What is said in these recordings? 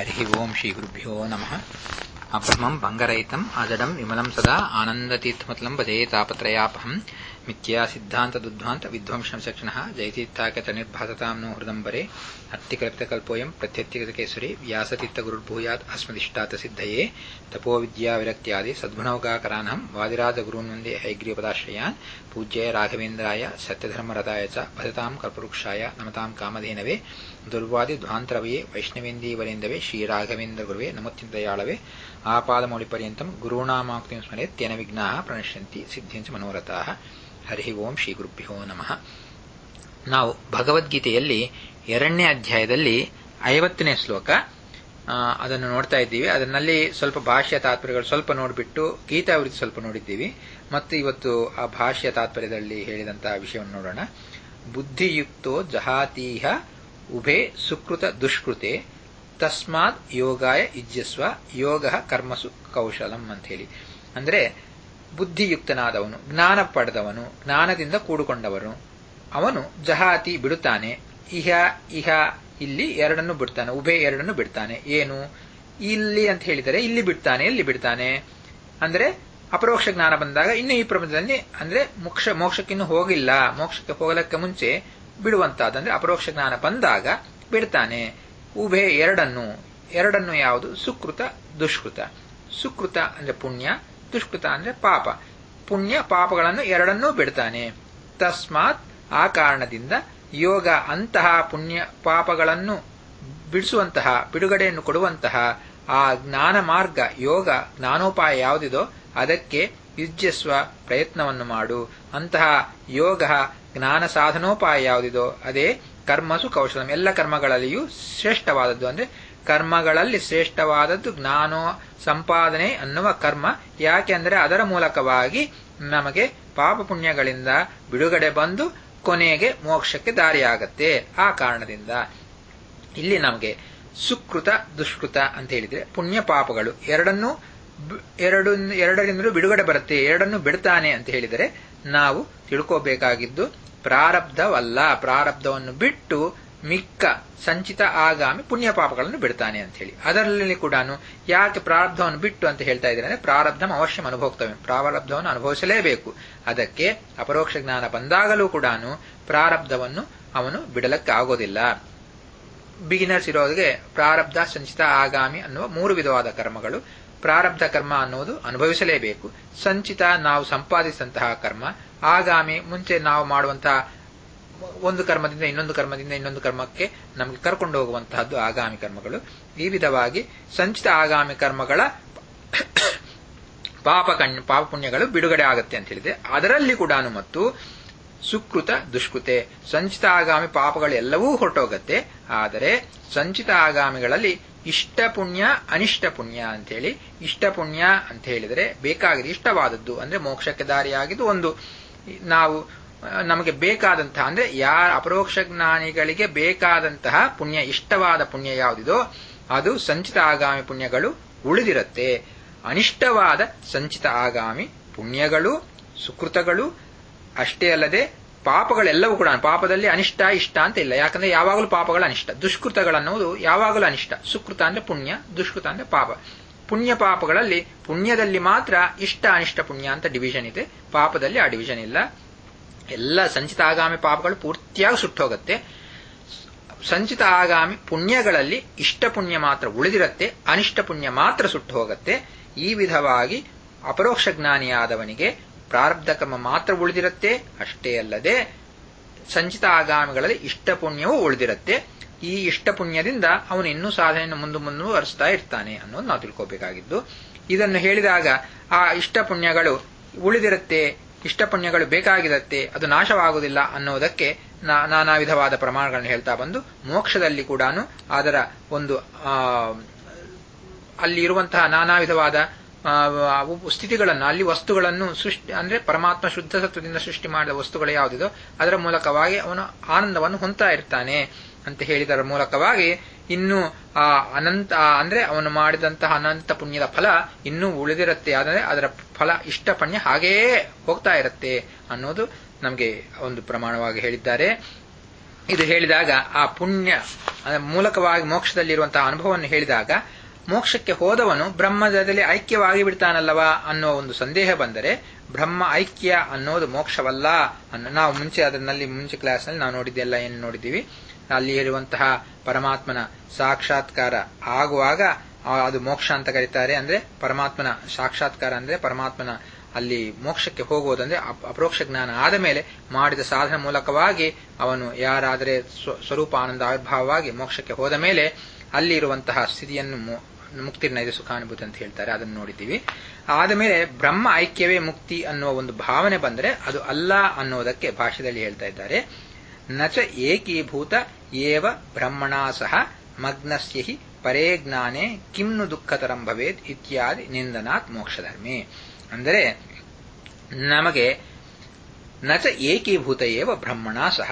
हरिः ओम् श्रीगुरुभ्यो नमः अब्रह्मम् भङ्गरहितम् अजडम् विमलम् सदा आनन्दतीर्थमतलम् भजे तापत्रयापहम् मिथ्या सिद्धान्तदुद्ध्वान्त विध्वंसंसक्षणः जयतीर्थाकतनिर्भासताम् नो हृदम्बरे अत्तिकल्पितकल्पोऽयम् प्रत्यत्तिगतकेसरी व्यासतीर्थगुरुर्भूयात् अस्मदिष्टातसिद्धये तपोविद्याविरक्त्यादि सद्गुणौकाकरानहम् वादिराजगुरून् वन्दे हैग्रीयपदाश्रयान् पूज्याय राघवेन्द्राय सत्यधर्मरताय च भजताम् कल्पवृक्षाय नमताम् कामधेनवे ದುರ್ವಾದಿಧ್ವಾಂತರವೇ ವೈಷ್ಣವೇಂದೀವರೆಂದವೇ ಶ್ರೀರಾಘವೇಂದ್ರ ನಮೋತ್ಯಂತಯಾಳವೇ ಆಪಾದಮೌಳಿಪರ್ಯಂತಂ ಗುರುಣಾಮಾಕ್ತಿಂ ಸ್ಮರೆತ್ ತೇನ ವಿಘ್ನಾಃ ಪ್ರಣಶ್ಯಂತಿ ಸಿದ್ಧಿಂಚ ಮನೋರಥಾಃ ಹರಿ ಓಂ ಶ್ರೀ ಗುರುಭ್ಯೋ ನಮಃ ನಾವು ಭಗವದ್ಗೀತೆಯಲ್ಲಿ ಎರಡನೇ ಅಧ್ಯಾಯದಲ್ಲಿ ಐವತ್ತನೇ ಶ್ಲೋಕ ಅದನ್ನು ನೋಡ್ತಾ ಇದ್ದೀವಿ ಅದರಲ್ಲಿ ಸ್ವಲ್ಪ ಭಾಷ್ಯ ತಾತ್ಪರ್ಯಗಳು ಸ್ವಲ್ಪ ನೋಡಿಬಿಟ್ಟು ಗೀತಾವೃತ್ತಿ ಸ್ವಲ್ಪ ನೋಡಿದ್ದೀವಿ ಮತ್ತು ಇವತ್ತು ಆ ಭಾಷ್ಯ ತಾತ್ಪರ್ಯದಲ್ಲಿ ಹೇಳಿದಂತಹ ವಿಷಯವನ್ನು ನೋಡೋಣ ಬುದ್ಧಿಯುಕ್ತೋ ಜಹಾತೀಹ ಉಭೆ ಸುಕೃತ ದುಷ್ಕೃತೆ ತಸ್ಮಾತ್ ಯೋಗಾಯ ಇಜ್ಜಸ್ವ ಯೋಗ ಕರ್ಮಸು ಕೌಶಲಂ ಅಂತ ಹೇಳಿ ಅಂದ್ರೆ ಬುದ್ಧಿಯುಕ್ತನಾದವನು ಜ್ಞಾನ ಪಡೆದವನು ಜ್ಞಾನದಿಂದ ಕೂಡಿಕೊಂಡವನು ಅವನು ಜಹಾತಿ ಬಿಡುತ್ತಾನೆ ಇಹ ಇಹ ಇಲ್ಲಿ ಎರಡನ್ನು ಬಿಡ್ತಾನೆ ಉಭೆ ಎರಡನ್ನು ಬಿಡ್ತಾನೆ ಏನು ಇಲ್ಲಿ ಅಂತ ಹೇಳಿದರೆ ಇಲ್ಲಿ ಬಿಡ್ತಾನೆ ಇಲ್ಲಿ ಬಿಡ್ತಾನೆ ಅಂದ್ರೆ ಅಪರೋಕ್ಷ ಜ್ಞಾನ ಬಂದಾಗ ಇನ್ನು ಈ ಪ್ರಪಂಚದಲ್ಲಿ ಅಂದ್ರೆ ಮೋಕ್ಷ ಮೋಕ್ಷಕ್ಕಿನ್ನೂ ಹೋಗಿಲ್ಲ ಮೋಕ್ಷಕ್ಕೆ ಹೋಗಲಕ್ಕೆ ಮುಂಚೆ ಬಿಡುವಂತಹದ್ದು ಅಪರೋಕ್ಷ ಜ್ಞಾನ ಬಂದಾಗ ಬಿಡ್ತಾನೆ ಉಭೆ ಎರಡನ್ನು ಎರಡನ್ನು ಯಾವುದು ಸುಕೃತ ದುಷ್ಕೃತ ಸುಕೃತ ಅಂದ್ರೆ ಪುಣ್ಯ ದುಷ್ಕೃತ ಅಂದ್ರೆ ಪಾಪ ಪುಣ್ಯ ಪಾಪಗಳನ್ನು ಎರಡನ್ನೂ ಬಿಡ್ತಾನೆ ತಸ್ಮಾತ್ ಆ ಕಾರಣದಿಂದ ಯೋಗ ಅಂತಹ ಪುಣ್ಯ ಪಾಪಗಳನ್ನು ಬಿಡಿಸುವಂತಹ ಬಿಡುಗಡೆಯನ್ನು ಕೊಡುವಂತಹ ಆ ಜ್ಞಾನ ಮಾರ್ಗ ಯೋಗ ಜ್ಞಾನೋಪಾಯ ಯಾವುದಿದೋ ಅದಕ್ಕೆ ಯುಜ್ಯಸ್ವ ಪ್ರಯತ್ನವನ್ನು ಮಾಡು ಅಂತಹ ಯೋಗ ಜ್ಞಾನ ಸಾಧನೋಪಾಯ ಯಾವುದಿದೋ ಅದೇ ಕರ್ಮಸು ಕೌಶಲಂ ಎಲ್ಲ ಕರ್ಮಗಳಲ್ಲಿಯೂ ಶ್ರೇಷ್ಠವಾದದ್ದು ಅಂದ್ರೆ ಕರ್ಮಗಳಲ್ಲಿ ಶ್ರೇಷ್ಠವಾದದ್ದು ಜ್ಞಾನೋ ಸಂಪಾದನೆ ಅನ್ನುವ ಕರ್ಮ ಯಾಕೆ ಅಂದರೆ ಅದರ ಮೂಲಕವಾಗಿ ನಮಗೆ ಪಾಪ ಪುಣ್ಯಗಳಿಂದ ಬಿಡುಗಡೆ ಬಂದು ಕೊನೆಗೆ ಮೋಕ್ಷಕ್ಕೆ ದಾರಿಯಾಗತ್ತೆ ಆ ಕಾರಣದಿಂದ ಇಲ್ಲಿ ನಮಗೆ ಸುಕೃತ ದುಷ್ಕೃತ ಅಂತ ಹೇಳಿದ್ರೆ ಪುಣ್ಯ ಪಾಪಗಳು ಎರಡನ್ನೂ ಎರಡು ಎರಡರಿಂದಲೂ ಬಿಡುಗಡೆ ಬರುತ್ತೆ ಎರಡನ್ನು ಬಿಡ್ತಾನೆ ಅಂತ ಹೇಳಿದರೆ ನಾವು ತಿಳ್ಕೋಬೇಕಾಗಿದ್ದು ಪ್ರಾರಬ್ಧವಲ್ಲ ಪ್ರಾರಬ್ಧವನ್ನು ಬಿಟ್ಟು ಮಿಕ್ಕ ಸಂಚಿತ ಆಗಾಮಿ ಪುಣ್ಯ ಪಾಪಗಳನ್ನು ಬಿಡ್ತಾನೆ ಅಂತ ಹೇಳಿ ಅದರಲ್ಲಿ ಕೂಡ ಯಾಕೆ ಪ್ರಾರಬ್ಧವನ್ನು ಬಿಟ್ಟು ಅಂತ ಹೇಳ್ತಾ ಇದ್ದಾರೆ ಅಂದ್ರೆ ಪ್ರಾರಬ್ಧಂ ಅವಶ್ಯಂ ಅನುಭೋಕ್ತವೆ ಪ್ರಾರಬ್ಧವನ್ನು ಅನುಭವಿಸಲೇಬೇಕು ಅದಕ್ಕೆ ಅಪರೋಕ್ಷ ಜ್ಞಾನ ಬಂದಾಗಲೂ ಕೂಡ ಪ್ರಾರಬ್ಧವನ್ನು ಅವನು ಬಿಡಲಕ್ಕೆ ಆಗೋದಿಲ್ಲ ಬಿಗಿನರ್ಸ್ ಇರೋರಿಗೆ ಪ್ರಾರಬ್ಧ ಸಂಚಿತ ಆಗಾಮಿ ಅನ್ನುವ ಮೂರು ವಿಧವಾದ ಕರ್ಮಗಳು ಪ್ರಾರಬ್ಧ ಕರ್ಮ ಅನ್ನುವುದು ಅನುಭವಿಸಲೇಬೇಕು ಸಂಚಿತ ನಾವು ಸಂಪಾದಿಸಿದಂತಹ ಕರ್ಮ ಆಗಾಮಿ ಮುಂಚೆ ನಾವು ಮಾಡುವಂತಹ ಒಂದು ಕರ್ಮದಿಂದ ಇನ್ನೊಂದು ಕರ್ಮದಿಂದ ಇನ್ನೊಂದು ಕರ್ಮಕ್ಕೆ ನಮಗೆ ಕರ್ಕೊಂಡು ಹೋಗುವಂತಹದ್ದು ಆಗಾಮಿ ಕರ್ಮಗಳು ಈ ವಿಧವಾಗಿ ಸಂಚಿತ ಆಗಾಮಿ ಕರ್ಮಗಳ ಪಾಪ ಕಣ್ ಪಾಪ ಪುಣ್ಯಗಳು ಬಿಡುಗಡೆ ಆಗುತ್ತೆ ಅಂತ ಹೇಳಿದೆ ಅದರಲ್ಲಿ ಕೂಡ ಮತ್ತು ಸುಕೃತ ದುಷ್ಕೃತೆ ಸಂಚಿತ ಆಗಾಮಿ ಪಾಪಗಳು ಎಲ್ಲವೂ ಹೊರಟೋಗತ್ತೆ ಆದರೆ ಸಂಚಿತ ಆಗಾಮಿಗಳಲ್ಲಿ ಇಷ್ಟ ಪುಣ್ಯ ಅನಿಷ್ಟ ಪುಣ್ಯ ಅಂತೇಳಿ ಇಷ್ಟ ಪುಣ್ಯ ಅಂತ ಹೇಳಿದರೆ ಬೇಕಾಗಿದೆ ಇಷ್ಟವಾದದ್ದು ಅಂದ್ರೆ ಮೋಕ್ಷಕ್ಕೆ ದಾರಿಯಾಗಿದ್ದು ಒಂದು ನಾವು ನಮಗೆ ಬೇಕಾದಂತಹ ಅಂದ್ರೆ ಯಾರ ಅಪರೋಕ್ಷ ಜ್ಞಾನಿಗಳಿಗೆ ಬೇಕಾದಂತಹ ಪುಣ್ಯ ಇಷ್ಟವಾದ ಪುಣ್ಯ ಯಾವುದಿದೋ ಅದು ಸಂಚಿತ ಆಗಾಮಿ ಪುಣ್ಯಗಳು ಉಳಿದಿರುತ್ತೆ ಅನಿಷ್ಟವಾದ ಸಂಚಿತ ಆಗಾಮಿ ಪುಣ್ಯಗಳು ಸುಕೃತಗಳು ಅಷ್ಟೇ ಅಲ್ಲದೆ ಪಾಪಗಳೆಲ್ಲವೂ ಕೂಡ ಪಾಪದಲ್ಲಿ ಅನಿಷ್ಟ ಇಷ್ಟ ಅಂತ ಇಲ್ಲ ಯಾಕಂದ್ರೆ ಯಾವಾಗಲೂ ಪಾಪಗಳ ಅನಿಷ್ಟ ದುಷ್ಕೃತಗಳನ್ನುವುದು ಯಾವಾಗಲೂ ಅನಿಷ್ಟ ಸುಕೃತ ಅಂದ್ರೆ ಪುಣ್ಯ ದುಷ್ಕೃತ ಅಂದ್ರೆ ಪಾಪ ಪುಣ್ಯ ಪಾಪಗಳಲ್ಲಿ ಪುಣ್ಯದಲ್ಲಿ ಮಾತ್ರ ಇಷ್ಟ ಅನಿಷ್ಟ ಪುಣ್ಯ ಅಂತ ಡಿವಿಷನ್ ಇದೆ ಪಾಪದಲ್ಲಿ ಆ ಡಿವಿಷನ್ ಇಲ್ಲ ಎಲ್ಲ ಸಂಚಿತ ಆಗಾಮಿ ಪಾಪಗಳು ಪೂರ್ತಿಯಾಗಿ ಸುಟ್ಟೋಗತ್ತೆ ಸಂಚಿತ ಆಗಾಮಿ ಪುಣ್ಯಗಳಲ್ಲಿ ಇಷ್ಟ ಪುಣ್ಯ ಮಾತ್ರ ಉಳಿದಿರತ್ತೆ ಅನಿಷ್ಟ ಪುಣ್ಯ ಮಾತ್ರ ಸುಟ್ಟು ಹೋಗುತ್ತೆ ಈ ವಿಧವಾಗಿ ಅಪರೋಕ್ಷ ಜ್ಞಾನಿಯಾದವನಿಗೆ ಪ್ರಾರಬ್ಧ ಕರ್ಮ ಮಾತ್ರ ಉಳಿದಿರುತ್ತೆ ಅಷ್ಟೇ ಅಲ್ಲದೆ ಸಂಚಿತ ಆಗಾಮಿಗಳಲ್ಲಿ ಇಷ್ಟ ಪುಣ್ಯವೂ ಉಳಿದಿರುತ್ತೆ ಈ ಇಷ್ಟ ಪುಣ್ಯದಿಂದ ಅವನು ಇನ್ನೂ ಸಾಧನೆಯನ್ನು ಮುಂದೆ ಮುಂದುವರಿಸ್ತಾ ಇರ್ತಾನೆ ಅನ್ನೋದು ನಾವು ತಿಳ್ಕೋಬೇಕಾಗಿದ್ದು ಇದನ್ನು ಹೇಳಿದಾಗ ಆ ಇಷ್ಟ ಪುಣ್ಯಗಳು ಉಳಿದಿರುತ್ತೆ ಇಷ್ಟ ಪುಣ್ಯಗಳು ಬೇಕಾಗಿರುತ್ತೆ ಅದು ನಾಶವಾಗುವುದಿಲ್ಲ ಅನ್ನೋದಕ್ಕೆ ನಾನಾ ವಿಧವಾದ ಪ್ರಮಾಣಗಳನ್ನು ಹೇಳ್ತಾ ಬಂದು ಮೋಕ್ಷದಲ್ಲಿ ಕೂಡ ಅದರ ಒಂದು ಅಲ್ಲಿ ಇರುವಂತಹ ನಾನಾ ವಿಧವಾದ ಸ್ಥಿತಿಗಳನ್ನು ಅಲ್ಲಿ ವಸ್ತುಗಳನ್ನು ಸೃಷ್ಟಿ ಅಂದ್ರೆ ಪರಮಾತ್ಮ ಶುದ್ಧ ಸತ್ವದಿಂದ ಸೃಷ್ಟಿ ಮಾಡಿದ ವಸ್ತುಗಳು ಯಾವುದಿದೋ ಅದರ ಮೂಲಕವಾಗಿ ಅವನು ಆನಂದವನ್ನು ಹೊಂತಾ ಇರ್ತಾನೆ ಅಂತ ಹೇಳಿದರ ಮೂಲಕವಾಗಿ ಇನ್ನು ಆ ಅನಂತ ಅಂದ್ರೆ ಅವನು ಮಾಡಿದಂತಹ ಅನಂತ ಪುಣ್ಯದ ಫಲ ಇನ್ನೂ ಉಳಿದಿರುತ್ತೆ ಆದರೆ ಅದರ ಫಲ ಇಷ್ಟ ಪುಣ್ಯ ಹಾಗೆಯೇ ಹೋಗ್ತಾ ಇರುತ್ತೆ ಅನ್ನೋದು ನಮಗೆ ಒಂದು ಪ್ರಮಾಣವಾಗಿ ಹೇಳಿದ್ದಾರೆ ಇದು ಹೇಳಿದಾಗ ಆ ಪುಣ್ಯ ಮೂಲಕವಾಗಿ ಮೋಕ್ಷದಲ್ಲಿರುವಂತಹ ಅನುಭವವನ್ನು ಹೇಳಿದಾಗ ಮೋಕ್ಷಕ್ಕೆ ಹೋದವನು ಬ್ರಹ್ಮದಲ್ಲಿ ಐಕ್ಯವಾಗಿ ಬಿಡ್ತಾನಲ್ಲವಾ ಅನ್ನೋ ಒಂದು ಸಂದೇಹ ಬಂದರೆ ಬ್ರಹ್ಮ ಐಕ್ಯ ಅನ್ನೋದು ಮೋಕ್ಷವಲ್ಲ ಅನ್ನೋ ನಾವು ಮುಂಚೆ ಅದರಲ್ಲಿ ಮುಂಚೆ ಕ್ಲಾಸ್ನಲ್ಲಿ ನಾವು ನೋಡಿದ್ದೆಲ್ಲ ಏನು ನೋಡಿದ್ದೀವಿ ಅಲ್ಲಿ ಇರುವಂತಹ ಪರಮಾತ್ಮನ ಸಾಕ್ಷಾತ್ಕಾರ ಆಗುವಾಗ ಅದು ಮೋಕ್ಷ ಅಂತ ಕರೀತಾರೆ ಅಂದ್ರೆ ಪರಮಾತ್ಮನ ಸಾಕ್ಷಾತ್ಕಾರ ಅಂದ್ರೆ ಪರಮಾತ್ಮನ ಅಲ್ಲಿ ಮೋಕ್ಷಕ್ಕೆ ಹೋಗುವುದಂದ್ರೆ ಅಪರೋಕ್ಷ ಜ್ಞಾನ ಆದ ಮೇಲೆ ಮಾಡಿದ ಸಾಧನ ಮೂಲಕವಾಗಿ ಅವನು ಯಾರಾದರೆ ಸ್ವರೂಪ ಆನಂದ ಆವಿರ್ಭಾವವಾಗಿ ಮೋಕ್ಷಕ್ಕೆ ಹೋದ ಮೇಲೆ ಅಲ್ಲಿ ಇರುವಂತಹ ಸ್ಥಿತಿಯನ್ನು ಮುಕ್ತಿರ್ನೈದು ಸುಖಾನುಭೂತಿ ಅಂತ ಹೇಳ್ತಾರೆ ಅದನ್ನು ನೋಡಿದ್ದೀವಿ ಆದ ಮೇಲೆ ಬ್ರಹ್ಮ ಐಕ್ಯವೇ ಮುಕ್ತಿ ಅನ್ನುವ ಒಂದು ಭಾವನೆ ಬಂದರೆ ಅದು ಅಲ್ಲ ಅನ್ನೋದಕ್ಕೆ ಭಾಷೆಯಲ್ಲಿ ಹೇಳ್ತಾ ಇದ್ದಾರೆ ನಚ ಏಕೀಭೂತ ಏವ ಬ್ರಹ್ಮಣಾ ಸಹ ಮಗ್ನಸ್ಯ ಹಿ ಪರೇ ಜ್ಞಾನೇ ಕಿಮ್ನು ದುಃಖತರಂ ಭವೇತ್ ಇತ್ಯಾದಿ ನಿಂದನಾತ್ ಮೋಕ್ಷಧರ್ಮೇ ಅಂದರೆ ನಮಗೆ ನಚ ಏಕೀಭೂತ ಏವ ಬ್ರಹ್ಮಣ ಸಹ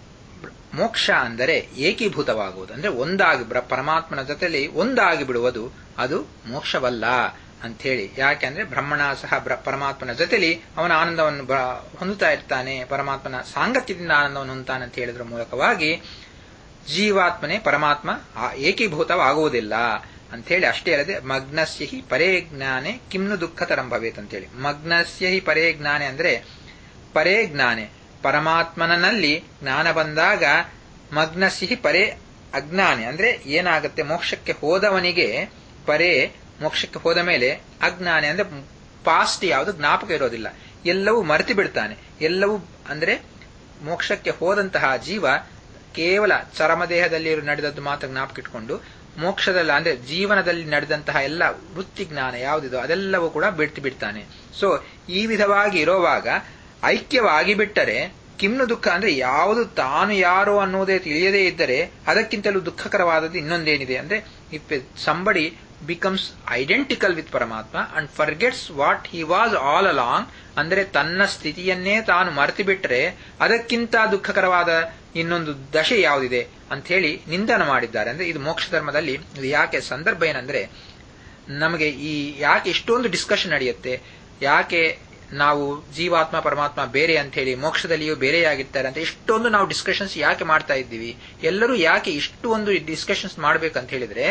ಮೋಕ್ಷ ಅಂದರೆ ಏಕೀಭೂತವಾಗುವುದು ಅಂದ್ರೆ ಒಂದಾಗಿ ಪರಮಾತ್ಮನ ಜೊತೆಲಿ ಒಂದಾಗಿ ಬಿಡುವುದು ಅದು ಮೋಕ್ಷವಲ್ಲ ಅಂಥೇಳಿ ಯಾಕೆಂದ್ರೆ ಬ್ರಹ್ಮಣ ಸಹ ಪರಮಾತ್ಮನ ಜೊತೆಲಿ ಅವನ ಆನಂದವನ್ನು ಹೊಂದುತ್ತಾ ಇರ್ತಾನೆ ಪರಮಾತ್ಮನ ಸಾಂಗತ್ಯದಿಂದ ಆನಂದವನ್ನು ಹೊಂದುತ್ತಾನೆ ಅಂತ ಹೇಳಿದ್ರ ಮೂಲಕವಾಗಿ ಜೀವಾತ್ಮನೇ ಪರಮಾತ್ಮ ಏಕೀಭೂತವಾಗುವುದಿಲ್ಲ ಅಂಥೇಳಿ ಅಷ್ಟೇ ಅಲ್ಲದೆ ಮಗ್ನಸ್ಯ ಹಿ ಪರೇ ಜ್ಞಾನೆ ಕಿಮ್ನು ದುಃಖತರಂ ಭವೇತ್ ಅಂತೇಳಿ ಮಗ್ನಸ್ಯ ಹಿ ಪರೇ ಜ್ಞಾನೆ ಅಂದ್ರೆ ಪರೇ ಜ್ಞಾನೆ ಪರಮಾತ್ಮನಲ್ಲಿ ಜ್ಞಾನ ಬಂದಾಗ ಮಗ್ನಸ್ಯ ಹಿ ಪರೇ ಅಜ್ಞಾನೆ ಅಂದ್ರೆ ಏನಾಗುತ್ತೆ ಮೋಕ್ಷಕ್ಕೆ ಹೋದವನಿಗೆ ಪರೇ ಮೋಕ್ಷಕ್ಕೆ ಹೋದ ಮೇಲೆ ಅಜ್ಞಾನೆ ಅಂದ್ರೆ ಪಾಸ್ಟ್ ಯಾವುದು ಜ್ಞಾಪಕ ಇರೋದಿಲ್ಲ ಎಲ್ಲವೂ ಮರೆತು ಬಿಡ್ತಾನೆ ಎಲ್ಲವೂ ಅಂದ್ರೆ ಮೋಕ್ಷಕ್ಕೆ ಹೋದಂತಹ ಜೀವ ಕೇವಲ ಚರಮದೇಹದಲ್ಲಿ ನಡೆದದ್ದು ಮಾತ್ರ ಜ್ಞಾಪಕ ಇಟ್ಕೊಂಡು ಮೋಕ್ಷದಲ್ಲಿ ಅಂದ್ರೆ ಜೀವನದಲ್ಲಿ ನಡೆದಂತಹ ಎಲ್ಲ ವೃತ್ತಿ ಜ್ಞಾನ ಯಾವುದಿದೋ ಅದೆಲ್ಲವೂ ಕೂಡ ಬಿಡ್ತು ಬಿಡ್ತಾನೆ ಸೊ ಈ ವಿಧವಾಗಿ ಇರುವಾಗ ಐಕ್ಯವಾಗಿ ಬಿಟ್ಟರೆ ಕಿಮ್ನು ದುಃಖ ಅಂದ್ರೆ ಯಾವುದು ತಾನು ಯಾರೋ ಅನ್ನೋದೇ ತಿಳಿಯದೇ ಇದ್ದರೆ ಅದಕ್ಕಿಂತಲೂ ದುಃಖಕರವಾದದ್ದು ಇನ್ನೊಂದೇನಿದೆ ಅಂದ್ರೆ if somebody becomes identical with Paramatma and forgets what he was all along ಅಂದರೆ ತನ್ನ ಸ್ಥಿತಿಯನ್ನೇ ತಾನು ಮರೆತು ಬಿಟ್ಟರೆ ಅದಕ್ಕಿಂತ ದುಃಖಕರವಾದ ಇನ್ನೊಂದು ದಶೆ ಯಾವುದಿದೆ ಅಂತ ಹೇಳಿ ನಿಂದನ ಮಾಡಿದ್ದಾರೆ ಅಂದ್ರೆ ಇದು ಮೋಕ್ಷ ಧರ್ಮದಲ್ಲಿ ಇದು ಯಾಕೆ ಸಂದರ್ಭ ಏನಂದ್ರೆ ನಮಗೆ ಈ ಯಾಕೆ ಇಷ್ಟೊಂದು ಡಿಸ್ಕಷನ್ ನಡೆಯುತ್ತೆ ಯಾಕೆ ನಾವು ಜೀವಾತ್ಮ ಪರಮಾತ್ಮ ಬೇರೆ ಅಂತ ಹೇಳಿ ಮೋಕ್ಷದಲ್ಲಿಯೂ ಬೇರೆಯಾಗಿರ್ತಾರೆ ಅಂತ ಇಷ್ಟೊಂದು ನಾವು ಡಿಸ್ಕಷನ್ಸ್ ಯಾಕೆ ಮಾಡ್ತಾ ಇದ್ದೀವಿ ಎಲ್ಲರೂ ಯಾಕೆ ಇಷ್ಟು ಒಂದು ಡಿಸ್ಕಷನ್ಸ್ ಮಾಡ್ಬೇಕಂತ ಹೇಳಿದ್ರೆ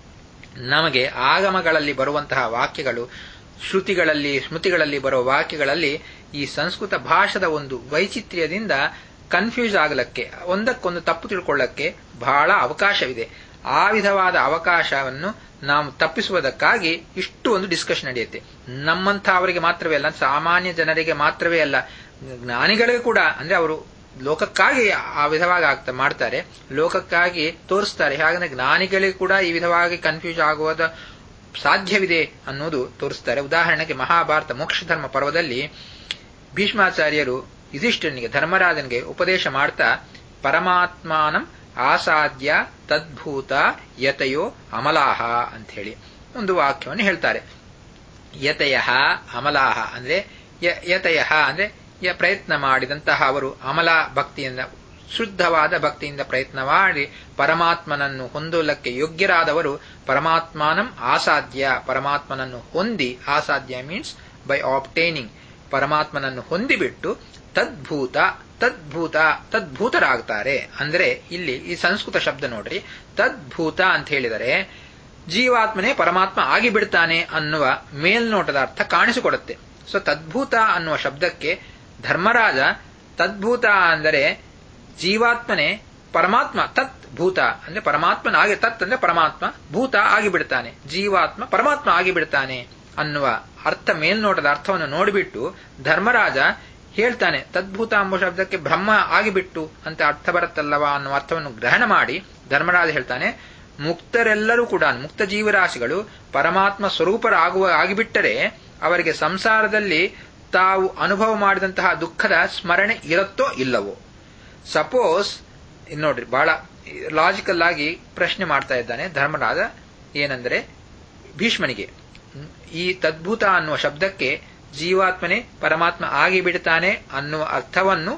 ನಮಗೆ ಆಗಮಗಳಲ್ಲಿ ಬರುವಂತಹ ವಾಕ್ಯಗಳು ಶ್ರುತಿಗಳಲ್ಲಿ ಸ್ಮೃತಿಗಳಲ್ಲಿ ಬರುವ ವಾಕ್ಯಗಳಲ್ಲಿ ಈ ಸಂಸ್ಕೃತ ಭಾಷದ ಒಂದು ವೈಚಿತ್ರ್ಯದಿಂದ ಕನ್ಫ್ಯೂಸ್ ಆಗಲಕ್ಕೆ ಒಂದಕ್ಕೊಂದು ತಪ್ಪು ತಿಳ್ಕೊಳ್ಳಕ್ಕೆ ಬಹಳ ಅವಕಾಶವಿದೆ ಆ ವಿಧವಾದ ಅವಕಾಶವನ್ನು ನಾವು ತಪ್ಪಿಸುವುದಕ್ಕಾಗಿ ಇಷ್ಟು ಒಂದು ಡಿಸ್ಕಷನ್ ನಡೆಯುತ್ತೆ ನಮ್ಮಂಥ ಅವರಿಗೆ ಮಾತ್ರವೇ ಅಲ್ಲ ಸಾಮಾನ್ಯ ಜನರಿಗೆ ಮಾತ್ರವೇ ಅಲ್ಲ ಜ್ಞಾನಿಗಳಿಗೆ ಕೂಡ ಅಂದ್ರೆ ಅವರು ಲೋಕಕ್ಕಾಗಿ ಆ ವಿಧವಾಗಿ ಆಗ್ತಾ ಮಾಡ್ತಾರೆ ಲೋಕಕ್ಕಾಗಿ ತೋರಿಸ್ತಾರೆ ಹಾಗಂದ್ರೆ ಜ್ಞಾನಿಗಳಿಗೆ ಕೂಡ ಈ ವಿಧವಾಗಿ ಕನ್ಫ್ಯೂಸ್ ಆಗುವುದ ಸಾಧ್ಯವಿದೆ ಅನ್ನೋದು ತೋರಿಸ್ತಾರೆ ಉದಾಹರಣೆಗೆ ಮಹಾಭಾರತ ಮೋಕ್ಷ ಧರ್ಮ ಪರ್ವದಲ್ಲಿ ಭೀಷ್ಮಾಚಾರ್ಯರು ಯುಧಿಷ್ಠನಿಗೆ ಧರ್ಮರಾಜನಿಗೆ ಉಪದೇಶ ಮಾಡ್ತಾ ಪರಮಾತ್ಮಾನಂ ಆಸಾದ್ಯ ತದ್ಭೂತ ಯತಯೋ ಅಮಲಾಹ ಅಂತ ಹೇಳಿ ಒಂದು ವಾಕ್ಯವನ್ನು ಹೇಳ್ತಾರೆ ಯತಯ ಅಮಲಾಹ ಅಂದ್ರೆ ಯತಯ ಅಂದ್ರೆ ಪ್ರಯತ್ನ ಮಾಡಿದಂತಹ ಅವರು ಅಮಲ ಭಕ್ತಿಯಿಂದ ಶುದ್ಧವಾದ ಭಕ್ತಿಯಿಂದ ಪ್ರಯತ್ನ ಮಾಡಿ ಪರಮಾತ್ಮನನ್ನು ಹೊಂದಲಕ್ಕೆ ಯೋಗ್ಯರಾದವರು ಪರಮಾತ್ಮನಂ ಆಸಾಧ್ಯ ಪರಮಾತ್ಮನನ್ನು ಹೊಂದಿ ಆಸಾಧ್ಯ ಮೀನ್ಸ್ ಬೈ ಆಪ್ಟೈನಿಂಗ್ ಪರಮಾತ್ಮನನ್ನು ಹೊಂದಿಬಿಟ್ಟು ತದ್ಭೂತ ತದ್ಭೂತ ತದ್ಭೂತರಾಗ್ತಾರೆ ಅಂದ್ರೆ ಇಲ್ಲಿ ಈ ಸಂಸ್ಕೃತ ಶಬ್ದ ನೋಡ್ರಿ ತದ್ಭೂತ ಅಂತ ಹೇಳಿದರೆ ಜೀವಾತ್ಮನೇ ಪರಮಾತ್ಮ ಆಗಿಬಿಡ್ತಾನೆ ಅನ್ನುವ ಮೇಲ್ನೋಟದ ಅರ್ಥ ಕಾಣಿಸಿಕೊಡುತ್ತೆ ಸೊ ತದ್ಭೂತ ಅನ್ನುವ ಶಬ್ದಕ್ಕೆ ಧರ್ಮರಾಜ ತದ್ಭೂತ ಅಂದರೆ ಜೀವಾತ್ಮನೇ ಪರಮಾತ್ಮ ತತ್ ಭೂತ ಅಂದ್ರೆ ಪರಮಾತ್ಮನಾಗಿ ತತ್ ಅಂದ್ರೆ ಪರಮಾತ್ಮ ಭೂತ ಆಗಿಬಿಡ್ತಾನೆ ಜೀವಾತ್ಮ ಪರಮಾತ್ಮ ಆಗಿಬಿಡ್ತಾನೆ ಅನ್ನುವ ಅರ್ಥ ಮೇಲ್ನೋಟದ ಅರ್ಥವನ್ನು ನೋಡಿಬಿಟ್ಟು ಧರ್ಮರಾಜ ಹೇಳ್ತಾನೆ ತದ್ಭೂತ ಎಂಬ ಶಬ್ದಕ್ಕೆ ಬ್ರಹ್ಮ ಆಗಿಬಿಟ್ಟು ಅಂತ ಅರ್ಥ ಬರುತ್ತಲ್ಲವಾ ಅನ್ನುವ ಅರ್ಥವನ್ನು ಗ್ರಹಣ ಮಾಡಿ ಧರ್ಮರಾಜ ಹೇಳ್ತಾನೆ ಮುಕ್ತರೆಲ್ಲರೂ ಕೂಡ ಮುಕ್ತ ಜೀವರಾಶಿಗಳು ಪರಮಾತ್ಮ ಸ್ವರೂಪರಾಗುವ ಆಗಿಬಿಟ್ಟರೆ ಅವರಿಗೆ ಸಂಸಾರದಲ್ಲಿ ತಾವು ಅನುಭವ ಮಾಡಿದಂತಹ ದುಃಖದ ಸ್ಮರಣೆ ಇರುತ್ತೋ ಇಲ್ಲವೋ ಸಪೋಸ್ ನೋಡ್ರಿ ಬಹಳ ಲಾಜಿಕಲ್ ಆಗಿ ಪ್ರಶ್ನೆ ಮಾಡ್ತಾ ಇದ್ದಾನೆ ಧರ್ಮರಾಜ ಏನಂದ್ರೆ ಭೀಷ್ಮನಿಗೆ ಈ ತದ್ಭೂತ ಅನ್ನುವ ಶಬ್ದಕ್ಕೆ ಜೀವಾತ್ಮನೇ ಪರಮಾತ್ಮ ಆಗಿಬಿಡ್ತಾನೆ ಅನ್ನುವ ಅರ್ಥವನ್ನು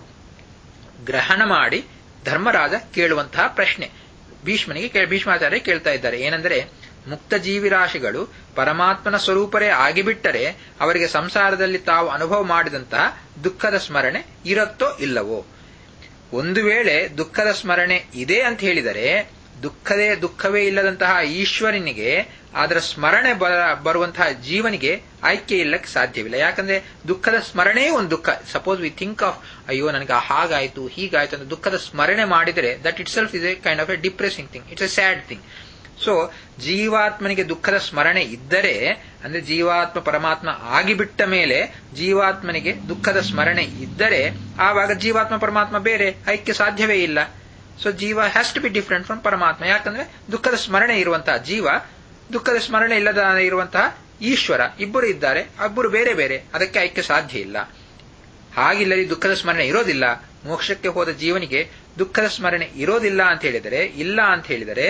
ಗ್ರಹಣ ಮಾಡಿ ಧರ್ಮರಾಜ ಕೇಳುವಂತಹ ಪ್ರಶ್ನೆ ಭೀಷ್ಮನಿಗೆ ಭೀಷ್ಮಾಚಾರ್ಯ ಕೇಳ್ತಾ ಇದ್ದಾರೆ ಏನಂದ್ರೆ ಮುಕ್ತ ಜೀವಿರಾಶಿಗಳು ಪರಮಾತ್ಮನ ಸ್ವರೂಪರೇ ಆಗಿಬಿಟ್ಟರೆ ಅವರಿಗೆ ಸಂಸಾರದಲ್ಲಿ ತಾವು ಅನುಭವ ಮಾಡಿದಂತಹ ದುಃಖದ ಸ್ಮರಣೆ ಇರುತ್ತೋ ಇಲ್ಲವೋ ಒಂದು ವೇಳೆ ದುಃಖದ ಸ್ಮರಣೆ ಇದೆ ಅಂತ ಹೇಳಿದರೆ ದುಃಖದೇ ದುಃಖವೇ ಇಲ್ಲದಂತಹ ಈಶ್ವರನಿಗೆ ಅದರ ಸ್ಮರಣೆ ಬರುವಂತಹ ಜೀವನಿಗೆ ಆಯ್ಕೆ ಇಲ್ಲಕ್ಕೆ ಸಾಧ್ಯವಿಲ್ಲ ಯಾಕಂದ್ರೆ ದುಃಖದ ಸ್ಮರಣೆಯೇ ಒಂದು ದುಃಖ ಸಪೋಸ್ ವಿ ಥಿಂಕ್ ಆಫ್ ಅಯ್ಯೋ ನನಗೆ ಹಾಗಾಯ್ತು ಹೀಗಾಯ್ತು ಅಂತ ದುಃಖದ ಸ್ಮರಣೆ ಮಾಡಿದರೆ that itself is a kind of a depressing thing it's a sad thing so ಜೀವಾತ್ಮನಿಗೆ ದುಃಖದ ಸ್ಮರಣೆ ಇದ್ದರೆ ಅಂದ್ರೆ ಜೀವಾತ್ಮ ಪರಮಾತ್ಮ ಆಗಿಬಿಟ್ಟ ಮೇಲೆ ಜೀವಾತ್ಮನಿಗೆ ದುಃಖದ ಸ್ಮರಣೆ ಇದ್ದರೆ ಆವಾಗ ಜೀವಾತ್ಮ ಪರಮಾತ್ಮ ಬೇರೆ ಐಕ್ಯ ಸಾಧ್ಯವೇ ಇಲ್ಲ so Jiva has to be different from Paramatma ಯಾಕಂದ್ರೆ ದುಃಖದ ಸ್ಮರಣೆ ಇರುವಂತಹ ಜೀವ ದುಃಖದ ಸ್ಮರಣೆ ಇಲ್ಲದ ಇರುವಂತಹ ಈಶ್ವರ ಇಬ್ಬರು ಇದ್ದಾರೆ ಇಬ್ಬರು ಬೇರೆ ಬೇರೆ ಅದಕ್ಕೆ ಐಕ್ಯ ಸಾಧ್ಯ ಇಲ್ಲ ಹಾಗಿಲ್ಲದೆ ದುಃಖದ ಸ್ಮರಣೆ ಇರೋದಿಲ್ಲ ಮೋಕ್ಷಕ್ಕೆ ಹೋದ ಜೀವನಿಗೆ ದುಃಖದ ಸ್ಮರಣೆ ಇರೋದಿಲ್ಲ ಅಂತ ಹೇಳಿದರೆ ಇಲ್ಲ ಅಂತ ಹೇಳಿದರೆ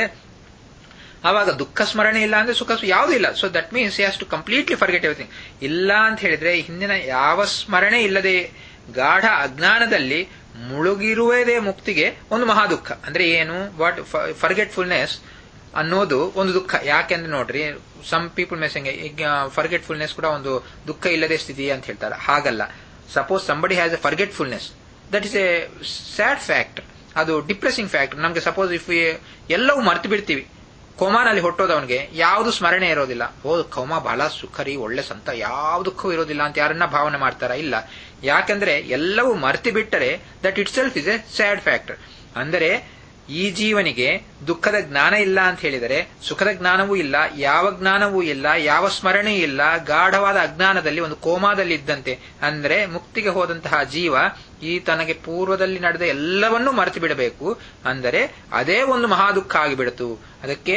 ಆವಾಗ ದುಃಖ ಸ್ಮರಣೆ ಇಲ್ಲ ಅಂದ್ರೆ ಸುಖ ಯಾವುದೂ ಇಲ್ಲ so that means has to completely forget everything ಇಲ್ಲ ಅಂತ ಹೇಳಿದ್ರೆ ಹಿಂದಿನ ಯಾವ ಸ್ಮರಣೆ ಇಲ್ಲದೆ ಗಾಢ ಅಜ್ಞಾನದಲ್ಲಿ ಮುಳುಗಿರುವುದೇ ಮುಕ್ತಿಗೆ ಒಂದು ಮಹಾ ದುಃಖ ಅಂದ್ರೆ ಏನು ವಾಟ್ ಫರ್ಗೆಟ್ಫುಲ್ನೆಸ್ ಅನ್ನೋದು ಒಂದು ದುಃಖ ಯಾಕೆಂದ್ರೆ ನೋಡ್ರಿ ಸಮ್ ಪೀಪಲ್ ಮೆಸಂಗ್ ಈಗ ಫರ್ಗೆಟ್ಫುಲ್ನೆಸ್ ಕೂಡ ಒಂದು ದುಃಖ ಇಲ್ಲದೆ ಸ್ಥಿತಿ ಅಂತ ಹೇಳ್ತಾರೆ ಹಾಗಲ್ಲ suppose somebody has a forgetfulness that is a sad fact ಅದು ಡಿಪ್ರೆಸಿಂಗ್ ಫ್ಯಾಕ್ಟ್ ನಮ್ಗೆ ಸಪೋಸ್ ಇಫ್ ಎಲ್ಲವೂ ಮರ್ತು ಬಿಡ್ತೀವಿ ಕೋಮಾನಲ್ಲಿ ಹೊಟ್ಟೋದವನಿಗೆ ಯಾವುದು ಸ್ಮರಣೆ ಇರೋದಿಲ್ಲ ಓ ಕೋಮಾ ಬಹಳ ಸುಖರಿ ಒಳ್ಳೆ ಸಂತ ಯಾವ ದುಃಖವೂ ಇರೋದಿಲ್ಲ ಅಂತ ಯಾರನ್ನ ಭಾವನೆ ಮಾಡ್ತಾರ ಇಲ್ಲ ಯಾಕಂದ್ರೆ ಎಲ್ಲವೂ ಮರ್ತಿ ಬಿಟ್ಟರೆ that itself is a sad factor ಅಂದರೆ ಈ ಜೀವನಿಗೆ ದುಃಖದ ಜ್ಞಾನ ಇಲ್ಲ ಅಂತ ಹೇಳಿದರೆ ಸುಖದ ಜ್ಞಾನವೂ ಇಲ್ಲ ಯಾವ ಜ್ಞಾನವೂ ಇಲ್ಲ ಯಾವ ಸ್ಮರಣೆ ಇಲ್ಲ ಗಾಢವಾದ ಅಜ್ಞಾನದಲ್ಲಿ ಒಂದು ಕೋಮಾದಲ್ಲಿ ಇದ್ದಂತೆ ಅಂದ್ರೆ ಮುಕ್ತಿಗೆ ಹೋದಂತಹ ಜೀವ ಈ ತನಗೆ ಪೂರ್ವದಲ್ಲಿ ನಡೆದ ಎಲ್ಲವನ್ನೂ ಮರೆತು ಬಿಡಬೇಕು ಅಂದರೆ ಅದೇ ಒಂದು ಮಹಾ ದುಃಖ ಆಗಿಬಿಡತು ಅದಕ್ಕೆ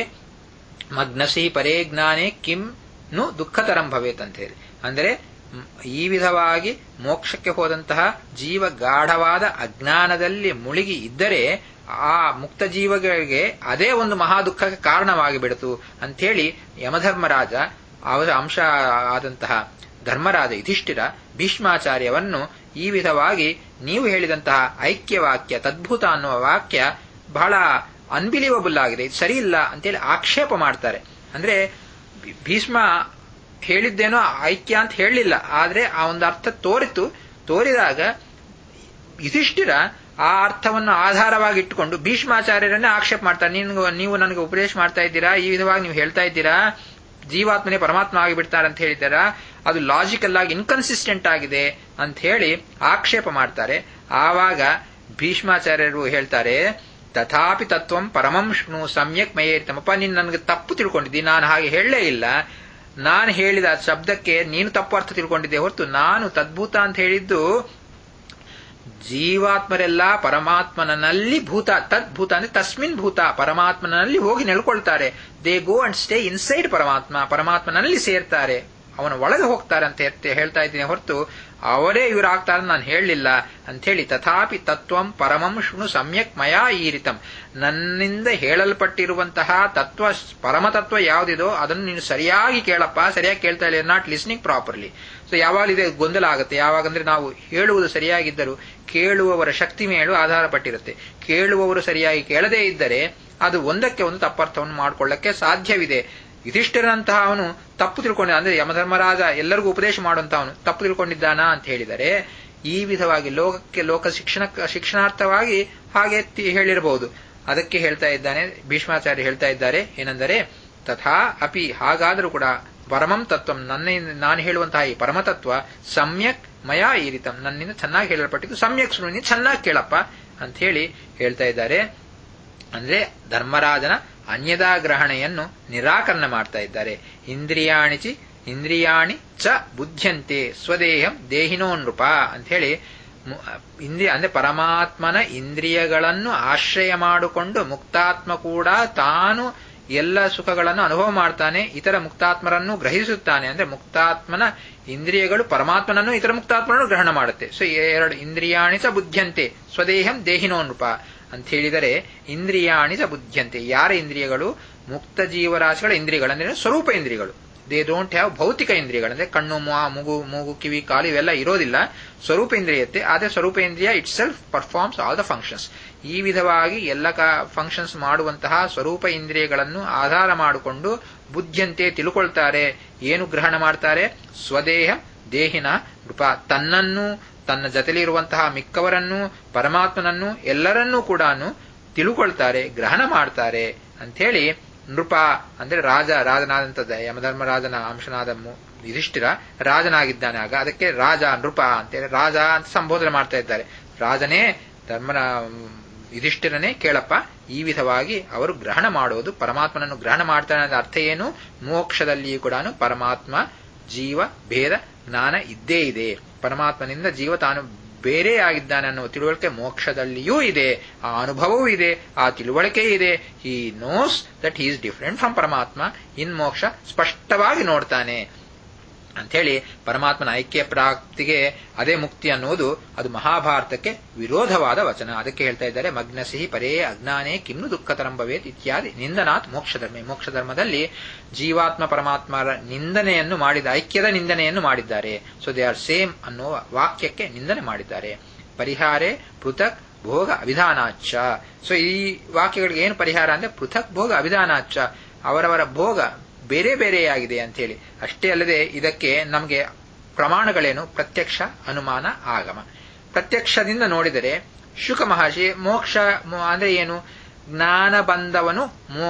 ಮಗ್ನಸಿ ಪರೇ ಜ್ಞಾನೇ ಕಿಂ ನು ದುಃಖತರಂ ಭವೇತ್ ಅಂತ ಹೇಳಿ ಅಂದರೆ ಈ ವಿಧವಾಗಿ ಮೋಕ್ಷಕ್ಕೆ ಹೋದಂತಹ ಜೀವ ಗಾಢವಾದ ಅಜ್ಞಾನದಲ್ಲಿ ಮುಳುಗಿ ಇದ್ದರೆ ಆ ಮುಕ್ತ ಜೀವಗಳಿಗೆ ಅದೇ ಒಂದು ಮಹಾ ದುಃಖಕ್ಕೆ ಕಾರಣವಾಗಿ ಬಿಡತು ಅಂಥೇಳಿ ಯಮಧರ್ಮರಾಜ ಅವರ ಅಂಶ ಆದಂತಹ ಧರ್ಮರಾಜ ಯುಧಿಷ್ಠಿರ ಭೀಷ್ಮಾಚಾರ್ಯವನ್ನು ಈ ವಿಧವಾಗಿ ನೀವು ಹೇಳಿದಂತಹ ಐಕ್ಯವಾಕ್ಯ ತದ್ಭುತ ಅನ್ನುವ ವಾಕ್ಯ ಬಹಳ ಅನ್ಬಿಲೀವಬಲ್ ಆಗಿದೆ ಇದು ಸರಿ ಇಲ್ಲ ಅಂತೇಳಿ ಆಕ್ಷೇಪ ಮಾಡ್ತಾರೆ ಅಂದ್ರೆ ಭೀಷ್ಮ ಹೇಳಿದ್ದೇನೋ ಐಕ್ಯ ಅಂತ ಹೇಳಲಿಲ್ಲ ಆದ್ರೆ ಆ ಒಂದು ಅರ್ಥ ತೋರಿತು ತೋರಿದಾಗ ಯುಧಿಷ್ಠಿರ ಆ ಅರ್ಥವನ್ನು ಆಧಾರವಾಗಿ ಇಟ್ಟುಕೊಂಡು ಭೀಷ್ಮಾಚಾರ್ಯರನ್ನೇ ಆಕ್ಷೇಪ ಮಾಡ್ತಾರೆ ನೀವು ನೀವು ನನಗೆ ಉಪದೇಶ ಮಾಡ್ತಾ ಇದ್ದೀರಾ ಈ ವಿಧವಾಗಿ ನೀವು ಹೇಳ್ತಾ ಇದ್ದೀರಾ ಜೀವಾತ್ಮನೇ ಪರಮಾತ್ಮ ಆಗಿಬಿಡ್ತಾರೆ ಅಂತ ಹೇಳಿದಾರ ಅದು ಲಾಜಿಕಲ್ ಆಗಿ ಇನ್ಕನ್ಸಿಸ್ಟೆಂಟ್ ಆಗಿದೆ ಅಂತ ಹೇಳಿ ಆಕ್ಷೇಪ ಮಾಡ್ತಾರೆ ಆವಾಗ ಭೀಷ್ಮಾಚಾರ್ಯರು ಹೇಳ್ತಾರೆ ತಥಾಪಿ ತತ್ವಂ ಪರಮಂ ಶೃಣು ಸಮ್ಯಕ್ ಮಯೇರಿತಮಪ್ಪ ನೀನು ನನಗೆ ತಪ್ಪು ತಿಳ್ಕೊಂಡಿದ್ದಿ ನಾನು ಹಾಗೆ ಹೇಳಲೇ ಇಲ್ಲ ನಾನು ಹೇಳಿದ ಶಬ್ದಕ್ಕೆ ನೀನು ತಪ್ಪು ಅರ್ಥ ತಿಳ್ಕೊಂಡಿದ್ದೆ ಹೊರತು ನಾನು ತದ್ಭೂತ ಅಂತ ಹೇಳಿದ್ದು ಜೀವಾತ್ಮರೆಲ್ಲ ಪರಮಾತ್ಮನಲ್ಲಿ ಭೂತ ತದ್ಭೂತ ಅಂದ್ರೆ ತಸ್ಮಿನ್ ಭೂತ ಪರಮಾತ್ಮನಲ್ಲಿ ಹೋಗಿ ನೆಳ್ಕೊಳ್ತಾರೆ they go and stay inside Paramatma ಪರಮಾತ್ಮನಲ್ಲಿ ಸೇರ್ತಾರೆ ಅವನ ಒಳಗೆ ಹೋಗ್ತಾರೆ ಅಂತ ಹೇಳ್ತಾ ಇದ್ದೀನಿ ಹೊರತು ಅವರೇ ಇವರಾಗ್ತಾರೆ ನಾನು ಹೇಳಲಿಲ್ಲ ಅಂಥೇಳಿ ತಥಾಪಿ ತತ್ವಂ ಪರಮಂ ಶೃಣು ಸಮ್ಯಕ್ ಮಯಾ ಈರಿತಂ ನನ್ನಿಂದ ಹೇಳಲ್ಪಟ್ಟಿರುವಂತಹ ತತ್ವ ಪರಮತತ್ವ ಯಾವುದಿದೋ ಅದನ್ನು ನೀನು ಸರಿಯಾಗಿ ಕೇಳಪ್ಪ ಸರಿಯಾಗಿ ಕೇಳ್ತಾ ಇಲ್ಲ ನಾಟ್ ಲಿಸ್ನಿಂಗ್ ಪ್ರಾಪರ್ಲಿ ಸೊ ಯಾವಾಗ ಇದೆ ಗೊಂದಲ ಆಗುತ್ತೆ ಯಾವಾಗಂದ್ರೆ ನಾವು ಹೇಳುವುದು ಸರಿಯಾಗಿದ್ದರೂ ಕೇಳುವವರ ಶಕ್ತಿ ಮೇಲೂ ಆಧಾರಪಟ್ಟಿರುತ್ತೆ ಕೇಳುವವರು ಸರಿಯಾಗಿ ಕೇಳದೇ ಇದ್ದರೆ ಅದು ಒಂದಕ್ಕೆ ಒಂದು ತಪ್ಪರ್ಥವನ್ನು ಮಾಡಿಕೊಳ್ಳಕ್ಕೆ ಸಾಧ್ಯವಿದೆ ಯುಧಿಷ್ಠಿರಂತಹ ಅವನು ತಪ್ಪು ತಿಳ್ಕೊಂಡಿದ್ದ ಅಂದ್ರೆ ಯಮಧರ್ಮರಾಜ ಎಲ್ಲರಿಗೂ ಉಪದೇಶ ಮಾಡುವಂತವನು ತಪ್ಪು ತಿಳ್ಕೊಂಡಿದ್ದಾನ ಅಂತ ಹೇಳಿದರೆ ಈ ವಿಧವಾಗಿ ಲೋಕಕ್ಕೆ ಲೋಕ ಶಿಕ್ಷಣ ಶಿಕ್ಷಣಾರ್ಥವಾಗಿ ಹಾಗೆ ಹೇಳಿರಬಹುದು ಅದಕ್ಕೆ ಹೇಳ್ತಾ ಇದ್ದಾನೆ ಭೀಷ್ಮಾಚಾರ್ಯ ಹೇಳ್ತಾ ಇದ್ದಾರೆ ಏನೆಂದರೆ ತಥಾ ಅಪಿ ಹಾಗಾದರೂ ಕೂಡ ಪರಮಂ ತತ್ವಂ ನನ್ನ ನಾನು ಹೇಳುವಂತಹ ಈ ಪರಮತತ್ವ ಸಮ್ಯಕ್ ಮಯಾ ಈರಿತಂ ನನ್ನಿಂದ ಚೆನ್ನಾಗಿ ಹೇಳಲ್ಪಟ್ಟಿದ್ದು ಸಮ್ಯಕ್ ಸುನಿ ಚೆನ್ನಾಗಿ ಕೇಳಪ್ಪ ಅಂತ ಹೇಳಿ ಹೇಳ್ತಾ ಇದ್ದಾರೆ ಅಂದ್ರೆ ಧರ್ಮರಾಜನ ಅನ್ಯದಾ ಗ್ರಹಣೆಯನ್ನು ನಿರಾಕರಣೆ ಮಾಡ್ತಾ ಇದ್ದಾರೆ ಇಂದ್ರಿಯಾಣಿಚಿ ಇಂದ್ರಿಯಾಣಿ ಚ ಬುದ್ಧ್ಯಂತೆ ಸ್ವದೇಹಂ ದೇಹಿನೋ ನೃಪ ಅಂತ ಹೇಳಿ ಇಂದ್ರಿಯ ಅಂದ್ರೆ ಪರಮಾತ್ಮನ ಇಂದ್ರಿಯಗಳನ್ನು ಆಶ್ರಯ ಮಾಡಿಕೊಂಡು ಮುಕ್ತಾತ್ಮ ಕೂಡ ತಾನು ಎಲ್ಲ ಸುಖಗಳನ್ನು ಅನುಭವ ಮಾಡ್ತಾನೆ ಇತರ ಮುಕ್ತಾತ್ಮರನ್ನು ಗ್ರಹಿಸುತ್ತಾನೆ ಅಂದ್ರೆ ಮುಕ್ತಾತ್ಮನ ಇಂದ್ರಿಯಗಳು ಪರಮಾತ್ಮನನ್ನು ಇತರ ಮುಕ್ತಾತ್ಮನನ್ನು ಗ್ರಹಣ ಮಾಡುತ್ತೆ ಸೊ ಎರಡು ಇಂದ್ರಿಯಾಣಿಸ ಬುದ್ಧ್ಯಂತೆ ಸ್ವದೇಹಂ ದೇಹಿನೋ ನೃಪ ಅಂತ ಹೇಳಿದರೆ ಇಂದ್ರಿಯಾಣಿಸ ಬುದ್ಧ್ಯಂತೆ ಯಾರ ಇಂದ್ರಿಯಗಳು ಮುಕ್ತ ಜೀವರಾಶಿಗಳ ಇಂದ್ರಿಯಗಳು ಅಂದ್ರೆ ಸ್ವರೂಪ ಇಂದ್ರಿಯಗಳು ದೇ ಡೋಂಟ್ ಹ್ಯಾವ್ ಭೌತಿಕ ಇಂದ್ರಿಯಗಳು ಅಂದ್ರೆ ಕಣ್ಣು ಮೂಗು ಮೂಗು ಕಿವಿ ಕಾಲು ಇವೆಲ್ಲ ಇರೋದಿಲ್ಲ ಸ್ವರೂಪ ಇಂದ್ರಿಯತೆ ಆದರೆ ಸ್ವರೂಪ ಇಂದ್ರಿಯ itself performs all the functions ಈ ವಿಧವಾಗಿ ಎಲ್ಲ ಫಂಕ್ಷನ್ಸ್ ಮಾಡುವಂತಹ ಸ್ವರೂಪ ಇಂದ್ರಿಯಗಳನ್ನು ಆಧಾರ ಮಾಡಿಕೊಂಡು ಬುದ್ಧಿಯಂತೆ ತಿಳ್ಕೊಳ್ತಾರೆ ಏನು ಗ್ರಹಣ ಮಾಡ್ತಾರೆ ಸ್ವದೇಹ ದೇಹಿನ ನೃಪ ತನ್ನನ್ನು ತನ್ನ ಜೊತೆಲಿರುವಂತಹ ಮಿಕ್ಕವರನ್ನು ಪರಮಾತ್ಮನನ್ನು ಎಲ್ಲರನ್ನೂ ಕೂಡ ತಿಳುಕೊಳ್ತಾರೆ ಗ್ರಹಣ ಮಾಡ್ತಾರೆ ಅಂಥೇಳಿ ನೃಪ ಅಂದ್ರೆ ರಾಜ ರಾಜನಾದಂಥದ್ದ ಯಮಧರ್ಮರಾಜನ ಅಂಶನಾದ ಯುಧಿಷ್ಠಿರ ರಾಜನಾಗಿದ್ದಾನೆ ಆಗ ಅದಕ್ಕೆ ರಾಜ ನೃಪ ಅಂತೇಳಿ ರಾಜ ಅಂತ ಸಂಬೋಧನೆ ಮಾಡ್ತಾ ಇದ್ದಾರೆ ರಾಜನೇ ಧರ್ಮನ ಯುಧಿಷ್ಠಿರನೇ ಕೇಳಪ್ಪ ಈ ವಿಧವಾಗಿ ಅವರು ಗ್ರಹಣ ಮಾಡೋದು ಪರಮಾತ್ಮನನ್ನು ಗ್ರಹಣ ಮಾಡ್ತಾನೆ ಅನ್ನೋದ ಅರ್ಥ ಏನು ಮೋಕ್ಷದಲ್ಲಿಯೂ ಕೂಡ ಪರಮಾತ್ಮ ಜೀವ ಭೇದ ಜ್ಞಾನ ಇದ್ದೇ ಇದೆ ಪರಮಾತ್ಮನಿಂದ ಜೀವ ತಾನು ಬೇರೆ ಆಗಿದ್ದಾನೆ ಅನ್ನುವ ತಿಳುವಳಿಕೆ ಮೋಕ್ಷದಲ್ಲಿಯೂ ಇದೆ ಆ ಅನುಭವವೂ ಇದೆ ಆ ತಿಳುವಳಿಕೆ ಇದೆ he knows that he is different from Paramatma in ಮೋಕ್ಷ ಸ್ಪಷ್ಟವಾಗಿ ನೋಡ್ತಾನೆ ಅಂಥೇಳಿ ಪರಮಾತ್ಮನ ಐಕ್ಯ ಪ್ರಾಪ್ತಿಗೆ ಅದೇ ಮುಕ್ತಿ ಅನ್ನುವುದು ಅದು ಮಹಾಭಾರತಕ್ಕೆ ವಿರೋಧವಾದ ವಚನ ಅದಕ್ಕೆ ಹೇಳ್ತಾ ಇದ್ದಾರೆ ಮಗ್ನಸಿಹಿ ಪರೇ ಅಜ್ಞಾನೇ ಕಿಮ್ನು ದುಃಖತರಂಭವೇತ್ ಇತ್ಯಾದಿ ನಿಂದನಾಥ್ ಮೋಕ್ಷ ಧರ್ಮ ಮೋಕ್ಷ ಧರ್ಮದಲ್ಲಿ ಜೀವಾತ್ಮ ಪರಮಾತ್ಮರ ನಿಂದನೆಯನ್ನು ಮಾಡಿದ ಐಕ್ಯದ ನಿಂದನೆಯನ್ನು ಮಾಡಿದ್ದಾರೆ ಸೊ ದೇ ಆರ್ ಸೇಮ್ ಅನ್ನುವ ವಾಕ್ಯಕ್ಕೆ ನಿಂದನೆ ಮಾಡಿದ್ದಾರೆ ಪರಿಹಾರೇ ಪೃಥಕ್ ಭೋಗ ಅವಿಧಾನಾಚ ಸೊ ಈ ವಾಕ್ಯಗಳಿಗೆ ಏನು ಪರಿಹಾರ ಅಂದ್ರೆ ಪೃಥಕ್ ಭೋಗ ಅವಿಧಾನಾಚ ಅವರವರ ಭೋಗ ಬೇರೆ ಬೇರೆಯಾಗಿದೆ ಅಂತ ಹೇಳಿ ಅಷ್ಟೇ ಅಲ್ಲದೆ ಇದಕ್ಕೆ ನಮಗೆ ಪ್ರಮಾಣಗಳೇನು ಪ್ರತ್ಯಕ್ಷ ಅನುಮಾನ ಆಗಮ ಪ್ರತ್ಯಕ್ಷದಿಂದ ನೋಡಿದರೆ ಶುಕ ಮಹರ್ಷಿ ಮೋಕ್ಷ ಅಂದ್ರೆ ಏನು ಜ್ಞಾನ ಬಂದವನು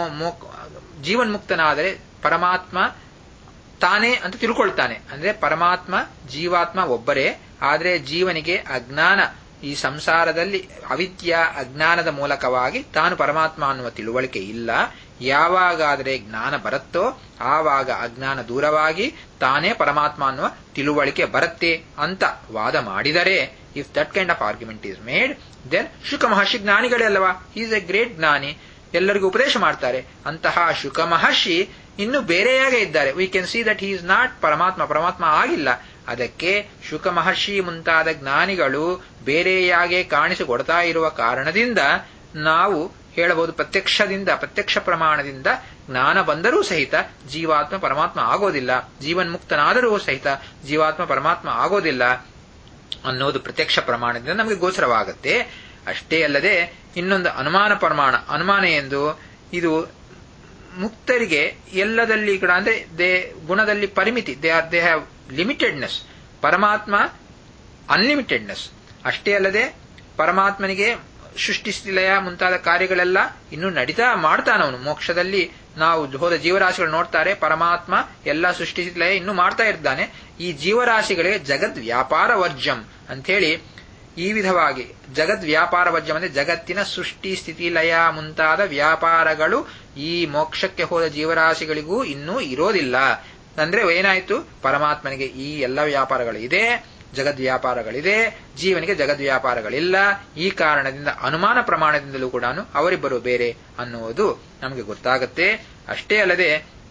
ಜೀವನ್ಮುಕ್ತನಾದರೆ ಪರಮಾತ್ಮ ತಾನೇ ಅಂತ ತಿಳ್ಕೊಳ್ತಾನೆ ಅಂದ್ರೆ ಪರಮಾತ್ಮ ಜೀವಾತ್ಮ ಒಬ್ಬರೇ ಆದರೆ ಜೀವನಿಗೆ ಅಜ್ಞಾನ ಈ ಸಂಸಾರದಲ್ಲಿ ಅವಿದ್ಯ ಅಜ್ಞಾನದ ಮೂಲಕವಾಗಿ ತಾನು ಪರಮಾತ್ಮ ಅನ್ನುವ ತಿಳುವಳಿಕೆ ಇಲ್ಲ ಯಾವಾಗಾದರೆ ಜ್ಞಾನ ಬರುತ್ತೋ ಆವಾಗ ಅಜ್ಞಾನ ದೂರವಾಗಿ ತಾನೇ ಪರಮಾತ್ಮ ಅನ್ನುವ ತಿಳುವಳಿಕೆ ಬರುತ್ತೆ ಅಂತ ವಾದ ಮಾಡಿದರೆ if that kind of argument is made then Shuka Maharshi ಜ್ಞಾನಿಗಳೇ ಅಲ್ಲವಾ ಈಸ್ ಎ ಗ್ರೇಟ್ ಜ್ಞಾನಿ ಎಲ್ಲರಿಗೂ ಉಪದೇಶ ಮಾಡ್ತಾರೆ ಅಂತಹ ಶುಕ ಮಹರ್ಷಿ ಇನ್ನು ಬೇರೆಯಾಗೇ ಇದ್ದಾರೆ we can see that he is not Paramatma Paramatma ಆಗಿಲ್ಲ ಅದಕ್ಕೆ ಶುಕ ಮಹರ್ಷಿ ಮುಂತಾದ ಜ್ಞಾನಿಗಳು ಬೇರೆಯಾಗೆ ಕಾಣಿಸಿಕೊಡ್ತಾ ಇರುವ ಕಾರಣದಿಂದ ನಾವು ಹೇಳಬಹುದು ಪ್ರತ್ಯಕ್ಷದಿಂದ ಪ್ರತ್ಯಕ್ಷ ಪ್ರಮಾಣದಿಂದ ಜ್ಞಾನ ಬಂದರೂ ಸಹಿತ ಜೀವಾತ್ಮ ಪರಮಾತ್ಮ ಆಗೋದಿಲ್ಲ ಜೀವನ್ಮುಕ್ತನಾದರೂ ಸಹಿತ ಜೀವಾತ್ಮ ಪರಮಾತ್ಮ ಆಗೋದಿಲ್ಲ ಅನ್ನೋದು ಪ್ರತ್ಯಕ್ಷ ಪ್ರಮಾಣದಿಂದ ನಮಗೆ ಗೋಚರವಾಗುತ್ತೆ ಅಷ್ಟೇ ಅಲ್ಲದೆ ಇನ್ನೊಂದು ಅನುಮಾನ ಪ್ರಮಾಣ ಅನುಮಾನ ಎಂದು ಇದು ಮುಕ್ತರಿಗೆ ಎಲ್ಲದಲ್ಲಿ ಕೂಡ ಅಂದ್ರೆ ದೇ ಗುಣದಲ್ಲಿ ಪರಿಮಿತಿ they are they have limitedness Paramatma unlimitedness ಅಷ್ಟೇ ಅಲ್ಲದೆ ಪರಮಾತ್ಮನಿಗೆ ಸೃಷ್ಟಿಸ್ಥಿಲಯ ಮುಂತಾದ ಕಾರ್ಯಗಳೆಲ್ಲ ಇನ್ನೂ ನಡೀತಾ ಮಾಡ್ತಾನವನು ಮೋಕ್ಷದಲ್ಲಿ ನಾವು ಹೋದ ಜೀವರಾಶಿಗಳು ನೋಡ್ತಾರೆ ಪರಮಾತ್ಮ ಎಲ್ಲ ಸೃಷ್ಟಿಸ್ಥಿಲಯ ಇನ್ನೂ ಮಾಡ್ತಾ ಇರ್ತಾನೆ ಈ ಜೀವರಾಶಿಗಳಿಗೆ ಜಗದ್ ವ್ಯಾಪಾರ ವರ್ಜಂ ಅಂಥೇಳಿ ಈ ವಿಧವಾಗಿ ಜಗದ್ ವ್ಯಾಪಾರ ವರ್ಜಂ ಅಂದ್ರೆ ಜಗತ್ತಿನ ಸೃಷ್ಟಿ ಸ್ಥಿತಿ ಲಯ ಮುಂತಾದ ವ್ಯಾಪಾರಗಳು ಈ ಮೋಕ್ಷಕ್ಕೆ ಹೋದ ಜೀವರಾಶಿಗಳಿಗೂ ಇನ್ನೂ ಇರೋದಿಲ್ಲ ಅಂದ್ರೆ ಏನಾಯ್ತು ಪರಮಾತ್ಮನಿಗೆ ಈ ಎಲ್ಲ ವ್ಯಾಪಾರಗಳು ಇದೆ ಜಗದ್ ವ್ಯಾಪಾರಗಳಿದೆ ಜೀವನಿಗೆ ಜಗದ್ ವ್ಯಾಪಾರಗಳಿಲ್ಲ ಈ ಕಾರಣದಿಂದ ಅನುಮಾನ ಪ್ರಮಾಣದಿಂದಲೂ ಕೂಡ ಅವರಿಬ್ಬರು ಬೇರೆ ಅನ್ನುವುದು ನಮಗೆ ಗೊತ್ತಾಗುತ್ತೆ ಅಷ್ಟೇ ಅಲ್ಲದೆ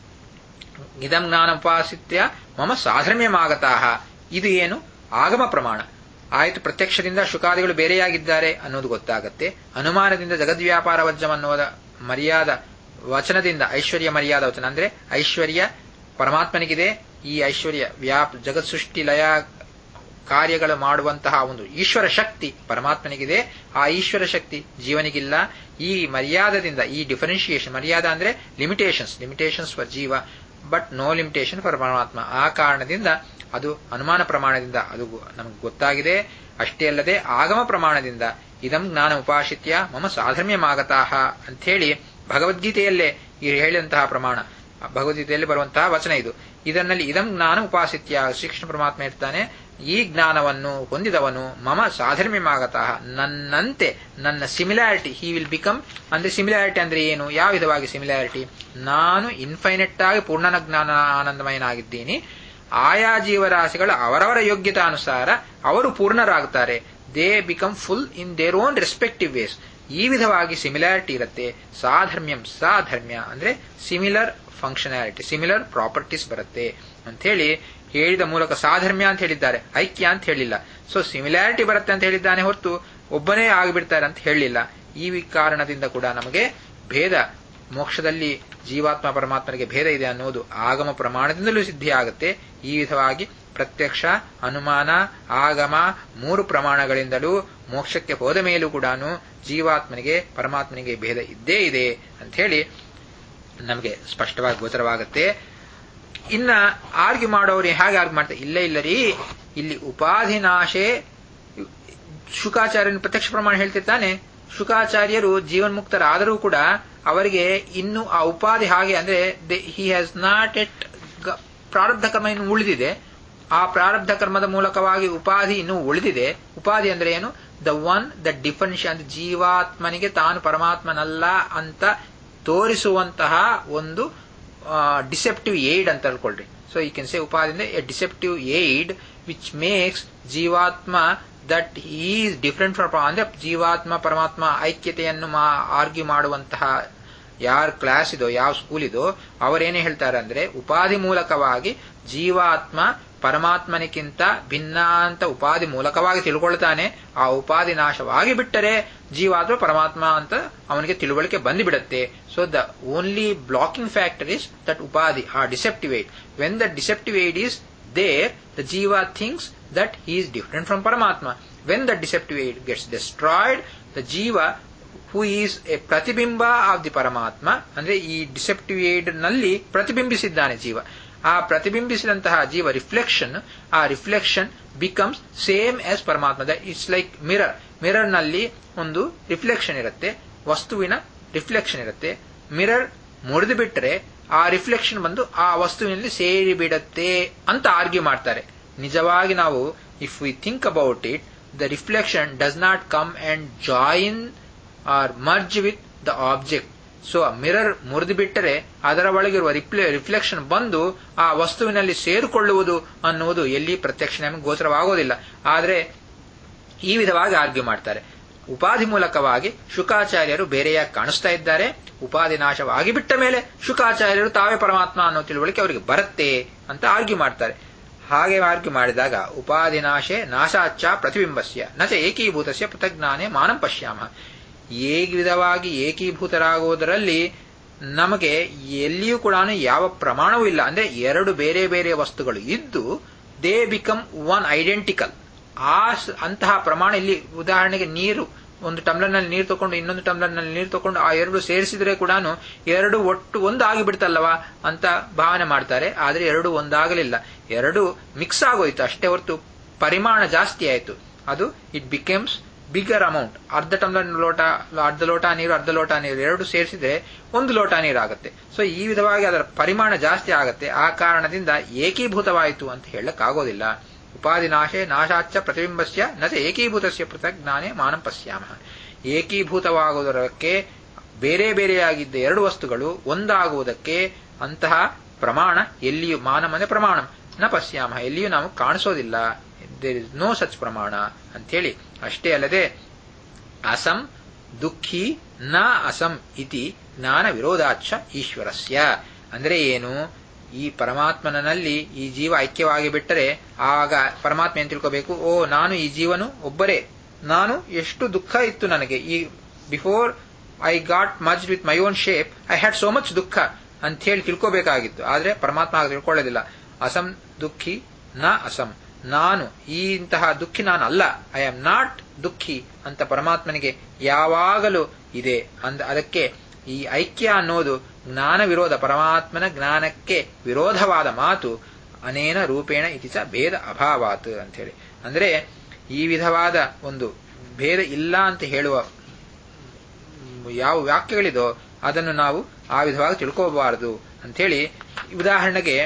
ಇದಂ ಜ್ಞಾನೋಪಾಸಿತ್ಯ ಮಮ ಸಾಧರ್ಮ್ಯಮಾಗತಾಹ ಇದು ಏನು ಆಗಮ ಪ್ರಮಾಣ ಆಯಿತು ಪ್ರತ್ಯಕ್ಷದಿಂದ ಶುಕಾದಿಗಳು ಬೇರೆಯಾಗಿದ್ದಾರೆ ಅನ್ನೋದು ಗೊತ್ತಾಗತ್ತೆ ಅನುಮಾನದಿಂದ ಜಗದ್ವ್ಯಾಪಾರ ವಜ್ಜಂ ಅನ್ನುವುದ ಮರ್ಯಾದ ವಚನದಿಂದ ಐಶ್ವರ್ಯ ಮರ್ಯಾದ ವಚನ ಅಂದ್ರೆ ಐಶ್ವರ್ಯ ಪರಮಾತ್ಮನಿಗಿದೆ ಈ ಐಶ್ವರ್ಯ ವ್ಯಾಪ್ ಜಗತ್ ಸೃಷ್ಟಿ ಲಯ ಕಾರ್ಯಗಳು ಮಾಡುವಂತಹ ಒಂದು ಈಶ್ವರ ಶಕ್ತಿ ಪರಮಾತ್ಮನಿಗಿದೆ ಆ ಈಶ್ವರ ಶಕ್ತಿ ಜೀವನಿಗಿಲ್ಲ ಈ ಮರ್ಯಾದದಿಂದ ಈ ಡಿಫರೆನ್ಶಿಯೇಷನ್ ಮರ್ಯಾದ ಅಂದ್ರೆ limitations limitations for Jiva but no limitation for Paramatma ಆ ಕಾರಣದಿಂದ ಅದು ಅನುಮಾನ ಪ್ರಮಾಣದಿಂದ ಅದು ನಮಗೆ ಗೊತ್ತಾಗಿದೆ ಅಷ್ಟೇ ಅಲ್ಲದೆ ಆಗಮ ಪ್ರಮಾಣದಿಂದ ಇದಂ ಜ್ಞಾನ ಉಪಾಶಿತ್ಯ ಮಮ ಸಾಧರ್ಮ್ಯಮಾಗತಾಹ ಅಂಥೇಳಿ ಭಗವದ್ಗೀತೆಯಲ್ಲೇ ಈ ಹೇಳಿದಂತಹ ಪ್ರಮಾಣ ಭಗವದ್ಗೀತೆಯಲ್ಲಿ ಬರುವಂತಹ ವಚನ ಇದು ಇದರಲ್ಲಿ ಇದಂ ಜ್ಞಾನ ಉಪಾಸಿತ್ಯ ಶ್ರೀಕೃಷ್ಣ ಪರಮಾತ್ಮ ಇರ್ತಾನೆ ಈ ಜ್ಞಾನವನ್ನು ಹೊಂದಿದವನು ಮಮ ಸಾಧರ್ಮ್ಯಮಾಗತಃ ನನ್ನಂತೆ ನನ್ನ ಸಿಮಿಲಾರಿಟಿ ಹಿ ವಿಲ್ ಬಿಕಮ್ ಅಂದ್ರೆ ಸಿಮಿಲಾರಿಟಿ ಅಂದ್ರೆ ಏನು ಯಾವ ವಿಧವಾಗಿ ಸಿಮಿಲಾರಿಟಿ ನಾನು ಇನ್ಫೈನೆಟ್ ಆಗಿ ಪೂರ್ಣನ ಜ್ಞಾನ ಆನಂದಮಯನಾಗಿದ್ದೀನಿ ಆಯಾ ಜೀವರಾಶಿಗಳ ಅವರವರ ಯೋಗ್ಯತಾನುಸಾರ ಅವರು ಪೂರ್ಣರಾಗುತ್ತಾರೆ they become full in their own respective ways ಈ ವಿಧವಾಗಿ ಸಿಮಿಲಾರಿಟಿ ಇರುತ್ತೆ ಸಾಧರ್ಮ್ಯಂ ಸಾಧರ್ಮ್ಯ ಅಂದ್ರೆ ಸಿಮಿಲರ್ ಫಂಕ್ಷನಾಲಿಟಿ ಸಿಮಿಲರ್ ಪ್ರಾಪರ್ಟೀಸ್ ಬರುತ್ತೆ ಅಂತ ಹೇಳಿ ಹೇಳಿದ ಮೂಲಕ ಸಾಧರ್ಮ್ಯ ಅಂತ ಹೇಳಿದ್ದಾರೆ ಐಕ್ಯ ಅಂತ ಹೇಳಿಲ್ಲ ಸೊ ಸಿಮಿಲಾರಿಟಿ ಬರುತ್ತೆ ಅಂತ ಹೇಳಿದ್ದಾನೆ ಹೊರತು ಒಬ್ಬನೇ ಆಗಿಬಿಡ್ತಾರೆ ಅಂತ ಹೇಳಿಲ್ಲ ಈ ಕಾರಣದಿಂದ ಕೂಡ ನಮಗೆ ಭೇದ ಮೋಕ್ಷದಲ್ಲಿ ಜೀವಾತ್ಮ ಪರಮಾತ್ಮನಿಗೆ ಭೇದ ಇದೆ ಅನ್ನೋದು ಆಗಮ ಪ್ರಮಾಣದಿಂದಲೂ ಸಿದ್ಧಿಯಾಗುತ್ತೆ ಈ ವಿಧವಾಗಿ ಪ್ರತ್ಯಕ್ಷ ಅನುಮಾನ ಆಗಮ ಮೂರು ಪ್ರಮಾಣಗಳಿಂದಲೂ ಮೋಕ್ಷಕ್ಕೆ ಹೋದ ಮೇಲೂ ಕೂಡ ಜೀವಾತ್ಮನಿಗೆ ಪರಮಾತ್ಮನಿಗೆ ಭೇದ ಇದ್ದೇ ಇದೆ ಅಂತ ಹೇಳಿ ನಮಗೆ ಸ್ಪಷ್ಟವಾಗಿ ಗೋಚರವಾಗುತ್ತೆ ಇನ್ನ ಆರ್ಗ್ಯೂ ಮಾಡೋರು ಹೇಗೆ ಆರ್ಗ್ಯೂ ಮಾಡ್ತಾರೆ ಇಲ್ಲ ಇಲ್ಲ ರೀ ಇಲ್ಲಿ ಉಪಾಧಿನಾಶೆ ಶುಕಾಚಾರ್ಯನ ಪ್ರತ್ಯಕ್ಷ ಪ್ರಮಾಣ ಹೇಳ್ತಿರ್ತಾನೆ ಶುಕಾಚಾರ್ಯರು ಜೀವನ್ಮುಕ್ತರಾದರೂ ಕೂಡ ಅವರಿಗೆ ಇನ್ನು ಆ ಉಪಾಧಿ ಹಾಗೆ ಅಂದ್ರೆ ಹಿ ಹ್ಯಾಸ್ ನಾಟ್ ಎಟ್ ಪ್ರಾರಬ್ಧ ಕರ್ಮ ಇನ್ನು ಉಳಿದಿದೆ ಆ ಪ್ರಾರಬ್ಧ ಕರ್ಮದ ಮೂಲಕವಾಗಿ ಉಪಾಧಿ ಇನ್ನೂ ಉಳಿದಿದೆ ಉಪಾಧಿ ಅಂದ್ರೆ ಏನು ದ ಒನ್ ದ ಡಿಫರೆನ್ಷಿಯಲ್ ಅಂದ್ರೆ ಜೀವಾತ್ಮನಿಗೆ ತಾನು ಪರಮಾತ್ಮನಲ್ಲ ಅಂತ ತೋರಿಸುವಂತಹ ಒಂದು ಡಿಸೆಪ್ಟಿವ್ ಏಡ್ ಅಂತ ಹೇಳ್ಕೊಳ್ರಿ ಸೊ ಈ ಕೆನ್ ಸೇ ಉಪಾಧಿ ಅಂದ್ರೆ a deceptive aid which makes Jivatma that is different from ಅಂದ್ರೆ ಜೀವಾತ್ಮ ಪರಮಾತ್ಮ ಐಕ್ಯತೆಯನ್ನು ಮಾ ಆರ್ಗ್ಯೂ ಮಾಡುವಂತಹ ಯಾರ ಕ್ಲಾಸ್ ಇದೋ ಯಾವ ಸ್ಕೂಲ್ ಇದೋ ಅವರೇನೇ ಹೇಳ್ತಾರೆ ಅಂದ್ರೆ ಉಪಾಧಿ ಮೂಲಕವಾಗಿ ಜೀವಾತ್ಮ ಪರಮಾತ್ಮನಿಗಿಂತ ಭಿನ್ನ ಅಂತ ಉಪಾಧಿ ಮೂಲಕವಾಗಿ ತಿಳ್ಕೊಳ್ತಾನೆ ಆ ಉಪಾಧಿ ನಾಶವಾಗಿ ಬಿಟ್ಟರೆ ಜೀವಾತ್ಮ ಪರಮಾತ್ಮ ಅಂತ ಅವನಿಗೆ ತಿಳುವಳಿಕೆ ಬಂದುಬಿಡುತ್ತೆ so the only blocking factor is that upadhi a deceptive aid when the deceptive aid is there the Jiva things that he is different from Paramatma. When the deceptive aid gets destroyed, the Jiva who is a pratibimba of the Paramatma ಅಂದ್ರೆ ಈ deceptive aid ನಲ್ಲಿ ಪ್ರತಿಬಿಂಬಿಸಿದ್ದಾನೆ ಜೀವ ಆ ಪ್ರತಿಬಿಂಬಿಸಿದಂತಹ Jiva reflection ಆ reflection becomes same as Paramatma it's like mirror mirror ನಲ್ಲಿ ಒಂದು reflection ಇರುತ್ತೆ ವಸ್ತುವಿನ ರಿಫ್ಲೆಕ್ಷನ್ ಇರುತ್ತೆ ಮಿರರ್ ಮುರಿದು ಬಿಟ್ಟರೆ ಆ ರಿಫ್ಲೆಕ್ಷನ್ ಬಂದು ಆ ವಸ್ತುವಿನಲ್ಲಿ ಸೇರಿ ಬಿಡತ್ತೆ ಅಂತ ಆರ್ಗ್ಯೂ ಮಾಡ್ತಾರೆ ನಿಜವಾಗಿ ನಾವು if we think about it the reflection does not come and join or merge with the object so mirror ಮುರಿದು ಬಿಟ್ಟರೆ ಅದರ ಒಳಗಿರುವ ರಿಫ್ಲೆಕ್ಷನ್ ಬಂದು ಆ ವಸ್ತುವಿನಲ್ಲಿ ಸೇರಿಕೊಳ್ಳುವುದು ಅನ್ನುವುದು ಎಲ್ಲಿ ಪ್ರತ್ಯಕ್ಷ ನಮಗೆ ಗೋಚರವಾಗೋದಿಲ್ಲ ಆದರೆ ಈ ವಿಧವಾಗಿ ಆರ್ಗ್ಯೂ ಮಾಡ್ತಾರೆ ಉಪಾಧಿ ಮೂಲಕವಾಗಿ ಶುಕಾಚಾರ್ಯರು ಬೇರೆಯಾಗಿ ಕಾಣಿಸ್ತಾ ಇದ್ದಾರೆ ಉಪಾಧಿ ನಾಶವಾಗಿ ಬಿಟ್ಟ ಮೇಲೆ ಶುಕಾಚಾರ್ಯರು ತಾವೇ ಪರಮಾತ್ಮ ಅನ್ನೋ ತಿಳುವಳಿಕೆ ಅವರಿಗೆ ಬರುತ್ತೆ ಅಂತ ಆರ್ಗ್ಯೂ ಮಾಡ್ತಾರೆ ಹಾಗೆ ಆರ್ಗ್ಯೂ ಮಾಡಿದಾಗ ಉಪಾಧಿ ನಾಶೆ ನಾಶಾಚ್ಚ ಪ್ರತಿಬಿಂಬಸ್ಯ ನಚ ಏಕೀಭೂತಸ್ಯ ಪೃಥಜ್ಞಾನೇ ಮಾನಂ ಪಶ್ಯಾಮ ಏ ವಿಧವಾಗಿ ಏಕೀಭೂತರಾಗುವುದರಲ್ಲಿ ನಮಗೆ ಎಲ್ಲಿಯೂ ಕೂಡ ಯಾವ ಪ್ರಮಾಣವೂ ಇಲ್ಲ ಅಂದ್ರೆ ಎರಡು ಬೇರೆ ಬೇರೆ ವಸ್ತುಗಳು ಇದ್ದು ದೇ ಬಿಕಮ್ ಒನ್ ಐಡೆಂಟಿಕಲ್ ಆ ಅಂತಹ ಪ್ರಮಾಣ ಇಲ್ಲಿ ಉದಾಹರಣೆಗೆ ನೀರು ಒಂದು ಟಮ್ಲರ್ನಲ್ಲಿ ನೀರು ತಗೊಂಡು ಇನ್ನೊಂದು ಟಮ್ಲರ್ನಲ್ಲಿ ನೀರು ತಗೊಂಡು ಆ ಎರಡು ಸೇರಿಸಿದ್ರೆ ಕೂಡ ಎರಡು ಒಟ್ಟು ಒಂದು ಆಗಿಬಿಡ್ತಲ್ಲವಾ ಅಂತ ಭಾವನೆ ಮಾಡ್ತಾರೆ ಆದ್ರೆ ಎರಡು ಒಂದಾಗಲಿಲ್ಲ ಎರಡು ಮಿಕ್ಸ್ ಆಗೋಯ್ತು ಅಷ್ಟೇ ಹೊರತು ಪರಿಮಾಣ ಜಾಸ್ತಿ ಆಯಿತು ಅದು ಇಟ್ ಬಿಕಮ್ಸ್ ಬಿಗರ್ ಅಮೌಂಟ್ ಅರ್ಧ ಟಮ್ಲರ್ ಲೋಟ ಅರ್ಧ ಲೋಟ ನೀರು ಅರ್ಧ ಲೋಟ ನೀರು ಎರಡು ಸೇರಿಸಿದ್ರೆ ಒಂದು ಲೋಟ ನೀರು ಆಗುತ್ತೆ ಸೊ ಈ ವಿಧವಾಗಿ ಅದರ ಪರಿಮಾಣ ಜಾಸ್ತಿ ಆಗುತ್ತೆ ಆ ಕಾರಣದಿಂದ ಏಕೀಭೂತವಾಯಿತು ಅಂತ ಹೇಳಕ್ಕಾಗೋದಿಲ್ಲ ಉಪಾಧಿ ನಾಶೆ ನಾಶಾಚ್ಚ ಪ್ರತಿಬಿಂಬಸ್ಯ ನಚ ಏಕೀಭೂತಸ್ಯ ಪೃಥಕ್ ಜ್ಞಾನೇ ಮಾನಂ ಪಶ್ಯಾಮ ಏಕೀಭೂತವಾಗುವುದಕ್ಕೆ ಬೇರೆ ಬೇರೆಯಾಗಿದ್ದ ಎರಡು ವಸ್ತುಗಳು ಒಂದಾಗುವುದಕ್ಕೆ ಅಂತಹ ಪ್ರಮಾಣ ಎಲ್ಲಿಯೂ ಮಾನಂ ಅಂದ್ರೆ ಪ್ರಮಾಣ ನ ಪಶ್ಯಾಮ ಎಲ್ಲಿಯೂ ನಾವು ಕಾಣಿಸೋದಿಲ್ಲ ದೇರ್ ಇಸ್ ನೋ ಸಚ್ ಪ್ರಮಾಣ ಅಂಥೇಳಿ ಅಷ್ಟೇ ಅಲ್ಲದೆ ಅಸಂ ದುಃಖಿ ನ ಅಸಂ ಇತಿ ಜ್ಞಾನ ವಿರೋಧಾಚ್ಛ ಈಶ್ವರಸ್ಯ ಅಂದ್ರೆ ಏನು ಈ ಪರಮಾತ್ಮನಲ್ಲಿ ಈ ಜೀವ ಐಕ್ಯವಾಗಿ ಬಿಟ್ಟರೆ ಆಗ ಪರಮಾತ್ಮ ಏನ್ ತಿಳ್ಕೋಬೇಕು ಓ ನಾನು ಈ ಜೀವನು ಒಬ್ಬರೇ ನಾನು ಎಷ್ಟು ದುಃಖ ಇತ್ತು ನನಗೆ ಈ before I got much with my own shape I had so much ದುಃಖ ಅಂತ ಹೇಳಿ ತಿಳ್ಕೋಬೇಕಾಗಿತ್ತು ಆದ್ರೆ ಪರಮಾತ್ಮ ಆಗ ತಿಳ್ಕೊಳ್ಳೋದಿಲ್ಲ ಅಸಂ ದುಃಖಿ ನ ಅಸಂ ನಾನು ಈ ಇಂತಹ ದುಃಖಿ ನಾನು ಅಲ್ಲ ಐ ಆಮ್ ನಾಟ್ ದುಃಖಿ ಅಂತ ಪರಮಾತ್ಮನಿಗೆ ಯಾವಾಗಲೂ ಇದೆ ಅಂದ ಅದಕ್ಕೆ ಈ ಐಕ್ಯ ಅನ್ನೋದು ಜ್ಞಾನ ವಿರೋಧ ಪರಮಾತ್ಮನ ಜ್ಞಾನಕ್ಕೆ ವಿರೋಧವಾದ ಮಾತು ಅನೇನ ರೂಪೇಣ ಇತಿಚ ಭೇದ ಅಭಾವಾತ್ ಅಂತ ಹೇಳಿ ಅಂದ್ರೆ ಈ ವಿಧವಾದ ಒಂದು ಭೇದ ಇಲ್ಲ ಅಂತ ಹೇಳುವ ಯಾವ ವಾಕ್ಯಗಳಿದೋ ಅದನ್ನು ನಾವು ಆ ವಿಧವಾಗಿ ತಿಳ್ಕೋಬಾರದು ಅಂಥೇಳಿ ಉದಾಹರಣೆಗೆ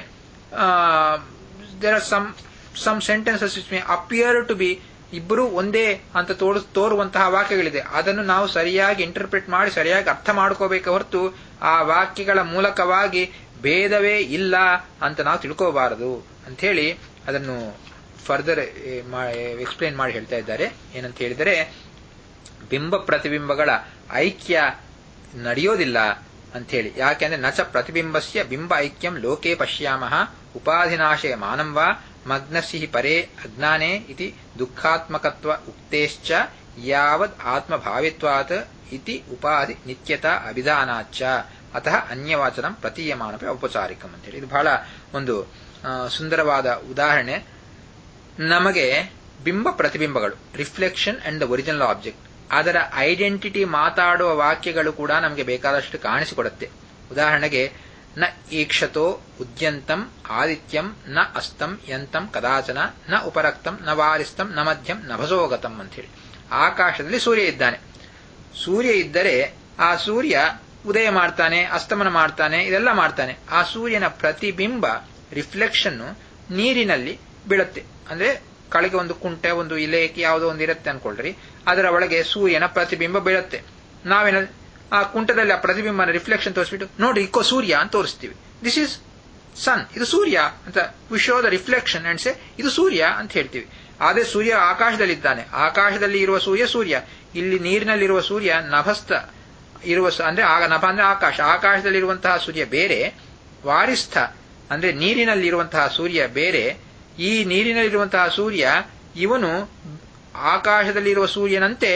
there are some some sentences which may appear to be ಇಬ್ಬರು ಒಂದೇ ಅಂತ ತೋರು ತೋರುವಂತಹ ವಾಕ್ಯಗಳಿದೆ ಅದನ್ನು ನಾವು ಸರಿಯಾಗಿ ಇಂಟರ್ಪ್ರಿಟ್ ಮಾಡಿ ಸರಿಯಾಗಿ ಅರ್ಥ ಮಾಡ್ಕೋಬೇಕು ಹೊರತು ಆ ವಾಕ್ಯಗಳ ಮೂಲಕವಾಗಿ ಭೇದವೇ ಇಲ್ಲ ಅಂತ ನಾವು ತಿಳ್ಕೋಬಾರದು ಅಂಥೇಳಿ ಅದನ್ನು ಫರ್ದರ್ ಎಕ್ಸ್ಪ್ಲೇನ್ ಮಾಡಿ ಹೇಳ್ತಾ ಇದ್ದಾರೆ ಏನಂತ ಹೇಳಿದರೆ ಬಿಂಬ ಪ್ರತಿಬಿಂಬಗಳ ಐಕ್ಯ ನಡೆಯೋದಿಲ್ಲ ಅಂಥೇಳಿ ಯಾಕೆಂದ್ರೆ ನಚ ಪ್ರತಿಬಿಂಬಸ್ಯ ಬಿಂಬ ಐಕ್ಯಂ ಲೋಕೆ ಪಶ್ಯಾಮಃ ಉಪಾಧಿನಾಶಯ ಮಾನಂ ವಾ ಮಗ್ನಸ್ಯ ಪರೇ ಅಜ್ಞಾನೇ ಇತಿ ದುಃಖಾತ್ಮಕತ್ವ ಉಕ್ತೇಶ್ಚ ಯಾವದ್ ಆತ್ಮಭಾವಿತ್ವಾತ್ ಇತಿ ಉಪಾಧಿ ನಿತ್ಯತಾ ಅಭಿಧಾನಾಚ್ಚ ಅತಃ ಅನ್ಯವಾಚನಂ ಪ್ರತೀಯಮಾನಪಿ ಔಪಚಾರಿಕಂ ಅಂತೇಳಿ ಇದು ಬಹಳ ಒಂದು ಸುಂದರವಾದ ಉದಾಹರಣೆ ನಮಗೆ ಬಿಂಬ ಪ್ರತಿಬಿಂಬಗಳು reflection and the original object ಅದರ ಐಡೆಂಟಿಟಿ ಮಾತಾಡುವ ವಾಕ್ಯಗಳು ಕೂಡ ನಮಗೆ ಬೇಕಾದಷ್ಟು ಕಾಣಿಸಿಕೊಡುತ್ತೆ ಉದಾಹರಣೆಗೆ ನ ಈಕ್ಷತೋ ಉದ್ಯಂತಂ ಆದಿತ್ಯಂ ನ ಅಸ್ತಂ ಯಂತಂ ಕದಾಚನ ನ ಉಪರಕ್ತಂ ನ ವಾರಿಸ್ತಂ ನ ಮಧ್ಯಂ ನಭಸೋಗತಂ ಅಂತೇಳಿ ಆಕಾಶದಲ್ಲಿ ಸೂರ್ಯ ಇದ್ದಾನೆ ಸೂರ್ಯ ಇದ್ದರೆ ಆ ಸೂರ್ಯ ಉದಯ ಮಾಡ್ತಾನೆ ಅಸ್ತಮನ ಮಾಡ್ತಾನೆ ಇದೆಲ್ಲ ಮಾಡ್ತಾನೆ ಆ ಸೂರ್ಯನ ಪ್ರತಿಬಿಂಬ ರಿಫ್ಲೆಕ್ಷನ್ ನೀರಿನಲ್ಲಿ ಬೀಳುತ್ತೆ ಅಂದ್ರೆ ಕಳೆಗೆ ಒಂದು ಕುಂಟೆ ಒಂದು ಇಲೆ ಯಾವುದೋ ಒಂದು ಇರುತ್ತೆ ಅನ್ಕೊಳ್ರಿ ಅದರ ಒಳಗೆ ಸೂರ್ಯನ ಪ್ರತಿಬಿಂಬ ಬೀಳುತ್ತೆ ನಾವೇನ ಆ ಕುಂಟದಲ್ಲಿ ಆ ಪ್ರತಿಬಿಂಬನ ರಿಫ್ಲೆಕ್ಷನ್ ತೋರಿಸ್ಬಿಟ್ಟು ನೋಡ್ರಿ ಇಕ್ಕೋ ಸೂರ್ಯ ಅಂತ ತೋರಿಸ್ತೀವಿ ದಿಸ್ ಈಸ್ ಸನ್ ಇದು ಸೂರ್ಯ ಅಂತ we show the reflection and say ಇದು ಸೂರ್ಯ ಅಂತ ಹೇಳ್ತೀವಿ ಆದ್ರೆ ಸೂರ್ಯ ಆಕಾಶದಲ್ಲಿದ್ದಾನೆ ಆಕಾಶದಲ್ಲಿ ಇರುವ ಸೂರ್ಯ ಸೂರ್ಯ ಇಲ್ಲಿ ನೀರಿನಲ್ಲಿರುವ ಸೂರ್ಯ ನಭಸ್ಥ ಇರುವ ಅಂದ್ರೆ ಆಗ ನಭ ಅಂದ್ರೆ ಆಕಾಶ ಆಕಾಶದಲ್ಲಿರುವಂತಹ ಸೂರ್ಯ ಬೇರೆ ವಾರಿಸ್ಥ ಅಂದ್ರೆ ನೀರಿನಲ್ಲಿರುವಂತಹ ಸೂರ್ಯ ಬೇರೆ ಈ ನೀರಿನಲ್ಲಿರುವಂತಹ ಸೂರ್ಯ ಇವನು ಆಕಾಶದಲ್ಲಿರುವ ಸೂರ್ಯನಂತೆ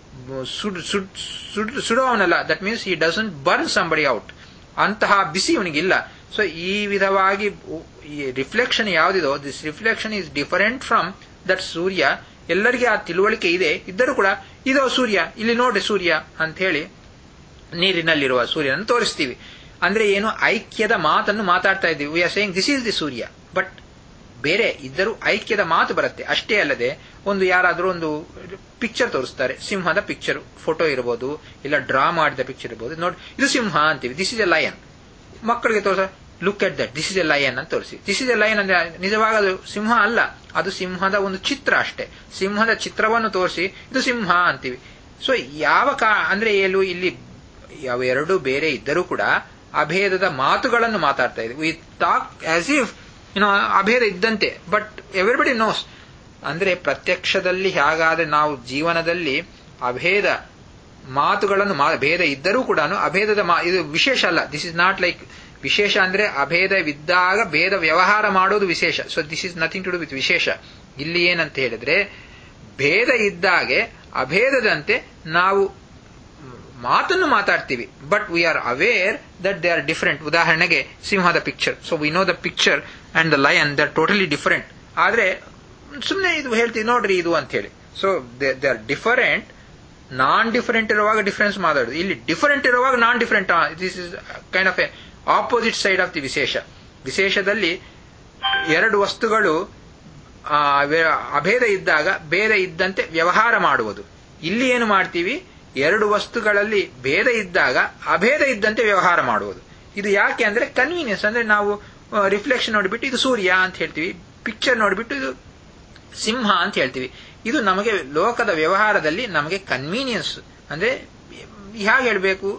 ಸುಡುವವನಲ್ಲ ದಟ್ ಮೀನ್ಸ್ ಈ ಡಸಂಟ್ ಬರ್ನ್ ಸಂಬಡಿ ಔಟ್ ಅಂತಹ ಬಿಸಿ ಇವನಿಗಿಲ್ಲ ಸೊ ಈ ವಿಧವಾಗಿ ರಿಫ್ಲೆಕ್ಷನ್ ಯಾವುದಿದೋ this reflection is different from that Surya ಎಲ್ಲರಿಗೆ ಆ ತಿಳುವಳಿಕೆ ಇದೆ ಇದ್ದರೂ ಕೂಡ ಇದೋ ಸೂರ್ಯ ಇಲ್ಲಿ ನೋಡ್ರಿ ಸೂರ್ಯ ಅಂತ ಹೇಳಿ ನೀರಿನಲ್ಲಿರುವ ಸೂರ್ಯನನ್ನು ತೋರಿಸ್ತೀವಿ ಅಂದ್ರೆ ಏನು ಐಕ್ಯದ ಮಾತನ್ನು ಮಾತಾಡ್ತಾ ಇದ್ದೀವಿ we are saying this is the surya but ಬೇರೆ ಇದ್ದರೂ ಐಕ್ಯದ ಮಾತು ಬರುತ್ತೆ ಅಷ್ಟೇ ಅಲ್ಲದೆ ಒಂದು ಯಾರಾದರೂ ಒಂದು ಪಿಕ್ಚರ್ ತೋರಿಸ್ತಾರೆ ಸಿಂಹದ ಪಿಕ್ಚರ್ ಫೋಟೋ ಇರಬಹುದು ಇಲ್ಲ ಡ್ರಾ ಮಾಡಿದ ಪಿಕ್ಚರ್ ಇರಬಹುದು ನೋಡಿ ಇದು ಸಿಂಹ ಅಂತೀವಿ ದಿಸ್ ಇಸ್ ಎ ಲಯನ್ ಮಕ್ಕಳಿಗೆ ತೋರಿಸ look at that this is a lion ಅಂತ ತೋರಿಸಿ ದಿಸ್ ಇಸ್ ಎ ಲಯನ್ ಅಂದ್ರೆ ನಿಜವಾಗ ಅದು ಸಿಂಹ ಅಲ್ಲ ಅದು ಸಿಂಹದ ಒಂದು ಚಿತ್ರ ಅಷ್ಟೇ ಸಿಂಹದ ಚಿತ್ರವನ್ನು ತೋರಿಸಿ ಇದು ಸಿಂಹ ಅಂತೀವಿ ಸೊ ಯಾವ ಕಾ ಅಂದ್ರೆ ಏನು ಇಲ್ಲಿ ಎರಡು ಬೇರೆ ಇದ್ದರೂ ಕೂಡ ಅಭೇದದ ಮಾತುಗಳನ್ನು ಮಾತಾಡ್ತಾ ಇದ್ವಿ ವಿ ಟಾಕ್ ಆಸ್ ಇಫ್ ಏನೋ ಅಭೇದ ಇದ್ದಂತೆ ಬಟ್ ಎವ್ರಿಬಡಿ ನೋಸ್ ಅಂದ್ರೆ ಪ್ರತ್ಯಕ್ಷದಲ್ಲಿ ಹೇಗಾದ್ರೆ ನಾವು ಜೀವನದಲ್ಲಿ ಅಭೇದ ಮಾತುಗಳನ್ನು ಭೇದ ಇದ್ದರೂ ಕೂಡ ಅಭೇದದ ಇದು ವಿಶೇಷ ಅಲ್ಲ ದಿಸ್ ಇಸ್ ನಾಟ್ ಲೈಕ್ ವಿಶೇಷ ಅಂದ್ರೆ ಅಭೇದವಿದ್ದಾಗ ಭೇದ ವ್ಯವಹಾರ ಮಾಡೋದು ವಿಶೇಷ so this is nothing to do with vishesha ಇಲ್ಲಿ ಏನಂತ ಹೇಳಿದ್ರೆ ಭೇದ ಇದ್ದಾಗೆ ಅಭೇದದಂತೆ ನಾವು ಮಾತನ್ನು ಮಾತಾಡ್ತೀವಿ but we are aware that they are different ಉದಾಹರಣೆಗೆ ಸಿಂಹದ picture so we know the picture and the lion they are totally different ಆದ್ರೆ ಸುಮ್ಮನೆ ಇದು ಹೇಳ್ತೀವಿ ನೋಡ್ರಿ ಇದು ಅಂತ ಹೇಳಿ so they they are different non different ಇರುವಾಗ ಡಿಫರೆನ್ಸ್ ಮಾತಾಡೋದು ಇಲ್ಲಿ ಡಿಫರೆಂಟ್ ಇರುವಾಗ non different this is kind of a opposite side of the vishesha ವಿಶೇಷದಲ್ಲಿ ಎರಡು ವಸ್ತುಗಳು ಅಭೇದ ಇದ್ದಾಗ ಭೇದ ಇದ್ದಂತೆ ವ್ಯವಹಾರ ಮಾಡುವುದು ಇಲ್ಲಿ ಏನು ಮಾಡ್ತೀವಿ ಎರಡು ವಸ್ತುಗಳಲ್ಲಿ ಭೇದ ಇದ್ದಾಗ ಅಭೇದ ಇದ್ದಂತೆ ವ್ಯವಹಾರ ಮಾಡುವುದು ಇದು ಯಾಕೆ ಅಂದ್ರೆ ಕನ್ವೀನಿಯನ್ಸ್ ಅಂದ್ರೆ ನಾವು ರಿಫ್ಲೆಕ್ಷನ್ ನೋಡಿಬಿಟ್ಟು ಇದು ಸೂರ್ಯ ಅಂತ ಹೇಳ್ತೀವಿ ಪಿಕ್ಚರ್ ನೋಡಿಬಿಟ್ಟು ಇದು ಸಿಂಹ ಅಂತ ಹೇಳ್ತೀವಿ ಇದು ನಮಗೆ ಲೋಕದ ವ್ಯವಹಾರದಲ್ಲಿ ನಮಗೆ ಕನ್ವೀನಿಯನ್ಸ್ ಅಂದ್ರೆ ಹೇಗೆ ಹೇಳಬೇಕು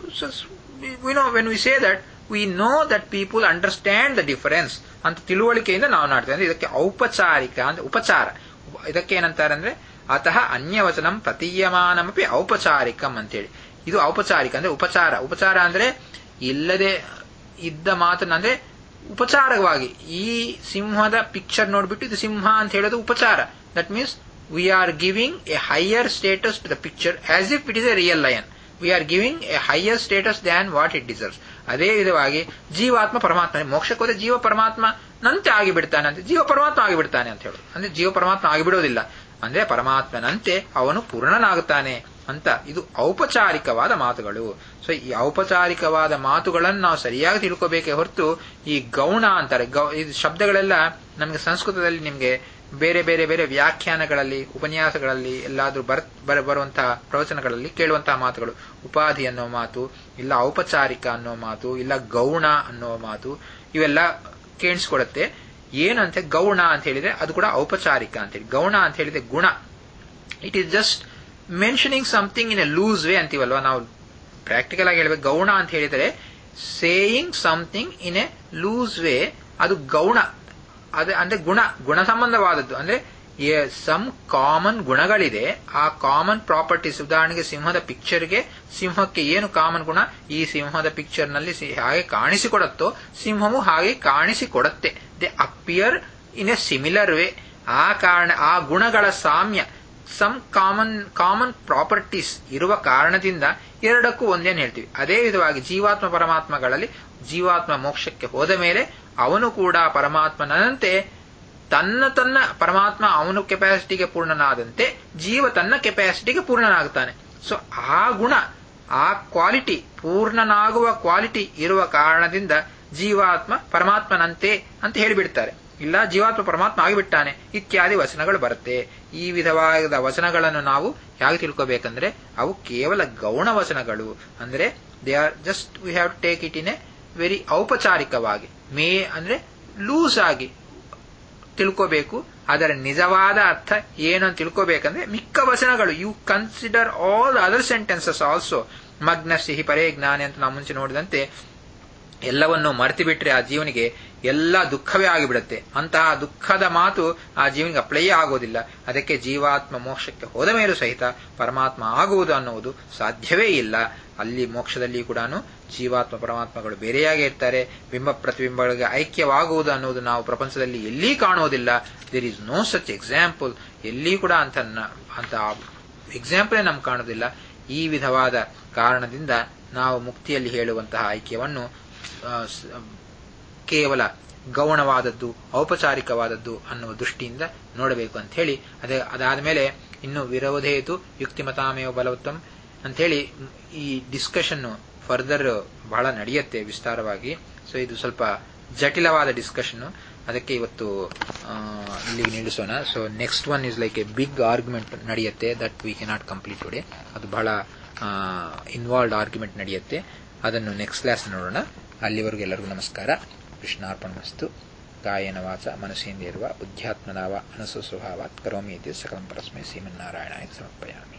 we know when we say that we know that people understand the difference ಅಂತ ತಿಳುವಳಿಕೆಯಿಂದ ನಾವು ನಾಡ್ತೇವೆ ಅಂದ್ರೆ ಇದಕ್ಕೆ ಔಪಚಾರಿಕ ಅಂದ್ರೆ ಉಪಚಾರ ಇದಕ್ಕೆ ಏನಂತಾರೆ ಅಂದ್ರೆ ಅತಃ ಅನ್ಯವಚನಂ ಪ್ರತೀಯಮಾನಮಪಿ ಔಪಚಾರಿಕಂ ಅಂತೇಳಿ ಇದು ಔಪಚಾರಿಕ ಅಂದ್ರೆ ಉಪಚಾರ ಉಪಚಾರ ಅಂದ್ರೆ ಇಲ್ಲದೆ ಇದ್ದ ಮಾತನ್ನ ಅಂದ್ರೆ ಉಪಚಾರವಾಗಿ ಈ ಸಿಂಹದ ಪಿಕ್ಚರ್ ನೋಡ್ಬಿಟ್ಟು ಇದು ಸಿಂಹ ಅಂತ ಹೇಳೋದು ಉಪಚಾರ that means we are giving a higher status to the picture as if it is a real lion we are giving a higher status than what it deserves ಅದೇ ವಿಧವಾಗಿ ಜೀವಾತ್ಮ ಪರಮಾತ್ಮ ಮೋಕ್ಷಕ್ಕೆ ಹೋದ್ರೆ ಜೀವ ಪರಮಾತ್ಮ ನಂತೆ ಆಗಿಬಿಡ್ತಾನೆ ಅಂತ ಜೀವ ಪರಮಾತ್ಮ ಆಗಿಬಿಡ್ತಾನೆ ಅಂತ ಹೇಳೋದು ಅಂದ್ರೆ ಜೀವ ಪರಮಾತ್ಮ ಆಗಿಬಿಡೋದಿಲ್ಲ ಅಂದ್ರೆ ಪರಮಾತ್ಮನಂತೆ ಅವನು ಪೂರ್ಣನಾಗುತ್ತಾನೆ ಅಂತ ಇದು ಔಪಚಾರಿಕವಾದ ಮಾತುಗಳು ಸೊ ಈ ಔಪಚಾರಿಕವಾದ ಮಾತುಗಳನ್ನು ನಾವು ಸರಿಯಾಗಿ ತಿಳ್ಕೋಬೇಕೇ ಹೊರತು ಈ ಗೌಣ ಅಂತಾರೆ ಗೌ ಇದು ಶಬ್ದಗಳೆಲ್ಲ ನಮಗೆ ಸಂಸ್ಕೃತದಲ್ಲಿ ನಿಮಗೆ ಬೇರೆ ಬೇರೆ ಬೇರೆ ವ್ಯಾಖ್ಯಾನಗಳಲ್ಲಿ ಉಪನ್ಯಾಸಗಳಲ್ಲಿ ಎಲ್ಲಾದ್ರೂ ಬರ್ ಬರ ಬರುವಂತಹ ಪ್ರವಚನಗಳಲ್ಲಿ ಕೇಳುವಂತಹ ಮಾತುಗಳು ಉಪಾಧಿ ಅನ್ನೋ ಮಾತು ಇಲ್ಲ ಔಪಚಾರಿಕ ಅನ್ನೋ ಮಾತು ಇಲ್ಲ ಗೌಣ ಅನ್ನೋ ಮಾತು ಇವೆಲ್ಲ ಕೇಳಿಸ್ಕೊಡುತ್ತೆ ಏನಂತೆ ಗೌಣ ಅಂತ ಹೇಳಿದ್ರೆ ಅದು ಕೂಡ ಔಪಚಾರಿಕ ಅಂತ ಹೇಳಿ ಗೌಣ ಅಂತ ಹೇಳಿದ್ರೆ ಗುಣ it is just mentioning something in a loose way ಅಂತೀವಲ್ವಾ ನಾವು ಪ್ರಾಕ್ಟಿಕಲ್ ಆಗಿ ಹೇಳ್ಬೇಕು ಗೌಣ ಅಂತ ಹೇಳಿದರೆ saying something in a loose way ಅದು ಗೌಣ ಅದೇ ಅಂದ್ರೆ ಗುಣ ಗುಣ ಸಂಬಂಧವಾದದ್ದು ಅಂದ್ರೆ ಸಮ್ ಕಾಮನ್ ಗುಣಗಳಿದೆ ಆ ಕಾಮನ್ ಪ್ರಾಪರ್ಟೀಸ್ ಉದಾಹರಣೆಗೆ ಸಿಂಹದ ಪಿಕ್ಚರ್ಗೆ ಸಿಂಹಕ್ಕೆ ಏನು ಕಾಮನ್ ಗುಣ ಈ ಸಿಂಹದ ಪಿಕ್ಚರ್ ನಲ್ಲಿ ಹಾಗೆ ಕಾಣಿಸಿಕೊಡತ್ತೋ ಸಿಂಹವು ಹಾಗೆ ಕಾಣಿಸಿಕೊಡತ್ತೆ they appear in a similar way ಆ ಕಾರಣ ಆ ಗುಣಗಳ ಸಾಮ್ಯ ಸಮ್ ಕಾಮನ್ ಕಾಮನ್ ಪ್ರಾಪರ್ಟೀಸ್ ಇರುವ ಕಾರಣದಿಂದ ಎರಡಕ್ಕೂ ಒಂದೇನು ಹೇಳ್ತೀವಿ ಅದೇ ವಿಧವಾಗಿ ಜೀವಾತ್ಮ ಪರಮಾತ್ಮಗಳಲ್ಲಿ ಜೀವಾತ್ಮ ಮೋಕ್ಷಕ್ಕೆ ಹೋದ ಮೇಲೆ ಅವನು ಕೂಡ ಪರಮಾತ್ಮನಂತೆ ತನ್ನ ತನ್ನ ಪರಮಾತ್ಮ ಅವನು ಕೆಪಾಸಿಟಿಗೆ ಪೂರ್ಣನಾದಂತೆ ಜೀವ ತನ್ನ ಕೆಪಾಸಿಟಿಗೆ ಪೂರ್ಣನಾಗುತ್ತಾನೆ ಸೊ ಆ ಗುಣ ಆ ಕ್ವಾಲಿಟಿ ಪೂರ್ಣನಾಗುವ ಕ್ವಾಲಿಟಿ ಇರುವ ಕಾರಣದಿಂದ ಜೀವಾತ್ಮ ಪರಮಾತ್ಮನಂತೆ ಅಂತ ಹೇಳಿಬಿಡ್ತಾರೆ ಇಲ್ಲ ಜೀವಾತ್ಮ ಪರಮಾತ್ಮ ಆಗಿಬಿಟ್ಟಾನೆ ಇತ್ಯಾದಿ ವಚನಗಳು ಬರುತ್ತೆ ಈ ವಿಧವಾದ ವಚನಗಳನ್ನು ನಾವು ಹೇಗೆ ತಿಳ್ಕೋಬೇಕಂದ್ರೆ ಅವು ಕೇವಲ ಗೌಣ ವಚನಗಳು ಅಂದ್ರೆ they are just we have to take it in a very ಔಪಚಾರಿಕವಾಗಿ ಮೇ ಅಂದ್ರೆ ಲೂಸ್ ಆಗಿ ತಿಳ್ಕೋಬೇಕು ಅದರ ನಿಜವಾದ ಅರ್ಥ ಏನು ಅಂತ ತಿಳ್ಕೋಬೇಕಂದ್ರೆ ಮಿಕ್ಕ ವಚನಗಳು you consider all other sentences also ಮಗ್ನ ಸಿಹಿ ಪರೇ ಜ್ಞಾನಿ ಅಂತ ನಾವು ಮುಂಚೆ ನೋಡಿದಂತೆ ಎಲ್ಲವನ್ನು ಮರೆತು ಬಿಟ್ರೆ ಆ ಜೀವನಿಗೆ ಎಲ್ಲ ದುಃಖವೇ ಆಗಿಬಿಡುತ್ತೆ ಅಂತಹ ದುಃಖದ ಮಾತು ಆ ಜೀವನಿಗೆ ಅಪ್ಲೈ ಆಗೋದಿಲ್ಲ ಅದಕ್ಕೆ ಜೀವಾತ್ಮ ಮೋಕ್ಷಕ್ಕೆ ಹೋದ ಮೇಲೂ ಸಹಿತ ಪರಮಾತ್ಮ ಆಗುವುದು ಅನ್ನುವುದು ಸಾಧ್ಯವೇ ಇಲ್ಲ ಅಲ್ಲಿ ಮೋಕ್ಷದಲ್ಲಿ ಕೂಡ ಜೀವಾತ್ಮ ಪರಮಾತ್ಮಗಳು ಬೇರೆಯಾಗಿ ಇರ್ತಾರೆ ಬಿಂಬ ಪ್ರತಿಬಿಂಬಗಳಿಗೆ ಐಕ್ಯವಾಗುವುದು ಅನ್ನುವುದು ನಾವು ಪ್ರಪಂಚದಲ್ಲಿ ಎಲ್ಲಿ ಕಾಣುವುದಿಲ್ಲ there is no such example ಎಲ್ಲಿ ಕೂಡ ಅಂತ ಅಂತ ಎಕ್ಸಾಂಪಲೇ ನಮ್ಗೆ ಕಾಣುವುದಿಲ್ಲ ಈ ವಿಧವಾದ ಕಾರಣದಿಂದ ನಾವು ಮುಕ್ತಿಯಲ್ಲಿ ಹೇಳುವಂತಹ ಐಕ್ಯವನ್ನು ಕೇವಲ ಗೌಣವಾದದ್ದು ಔಪಚಾರಿಕವಾದದ್ದು ಅನ್ನುವ ದೃಷ್ಟಿಯಿಂದ ನೋಡಬೇಕು ಅಂತ ಹೇಳಿ ಅದೇ ಅದಾದ ಮೇಲೆ ಇನ್ನು ವಿರೋಧೇತು ಯುಕ್ತಿಮತಾಮೇವ ಬಲವತ್ತಂ ಅಂತ ಹೇಳಿ ಈ ಡಿಸ್ಕಷನ್ ಫರ್ದರ್ ಬಹಳ ನಡೆಯುತ್ತೆ ವಿಸ್ತಾರವಾಗಿ ಸೊ ಇದು ಸ್ವಲ್ಪ ಜಟಿಲವಾದ ಡಿಸ್ಕಷನ್ ಅದಕ್ಕೆ ಇವತ್ತು ಇಲ್ಲಿ ನಿಲ್ಲಿಸೋಣ so next one is like a big argument ನಡೆಯುತ್ತೆ that we cannot complete today ಅದು ಬಹಳ ಇನ್ವಾಲ್ವ್ಡ್ ಆರ್ಗ್ಯುಮೆಂಟ್ ನಡೆಯುತ್ತೆ ಅದನ್ನು ನೆಕ್ಸ್ಟ್ ಕ್ಲಾಸ್ ನೋಡೋಣ ಅಲ್ಲಿವರೆಗೂ ಎಲ್ಲರಿಗೂ ನಮಸ್ಕಾರ ಕೃಷ್ಣಾರ್ಪಣಮಸ್ತು ಕಾಯನ ವಾಚ ಮನಸ್ಸೇಂದಿರುವ ಬುದ್ಧ್ಯಾತ್ಮನಾವ ಅನಸು ಸ್ವಭಾವಾತ್ ಕರೋಮಿ ಇತಿ ಸಕಲಂ ಪರಸ್ಮೈ ಶ್ರೀಮನ್ನಾರಾಯಣಾಯ ಸಮರ್ಪಯಾಮಿ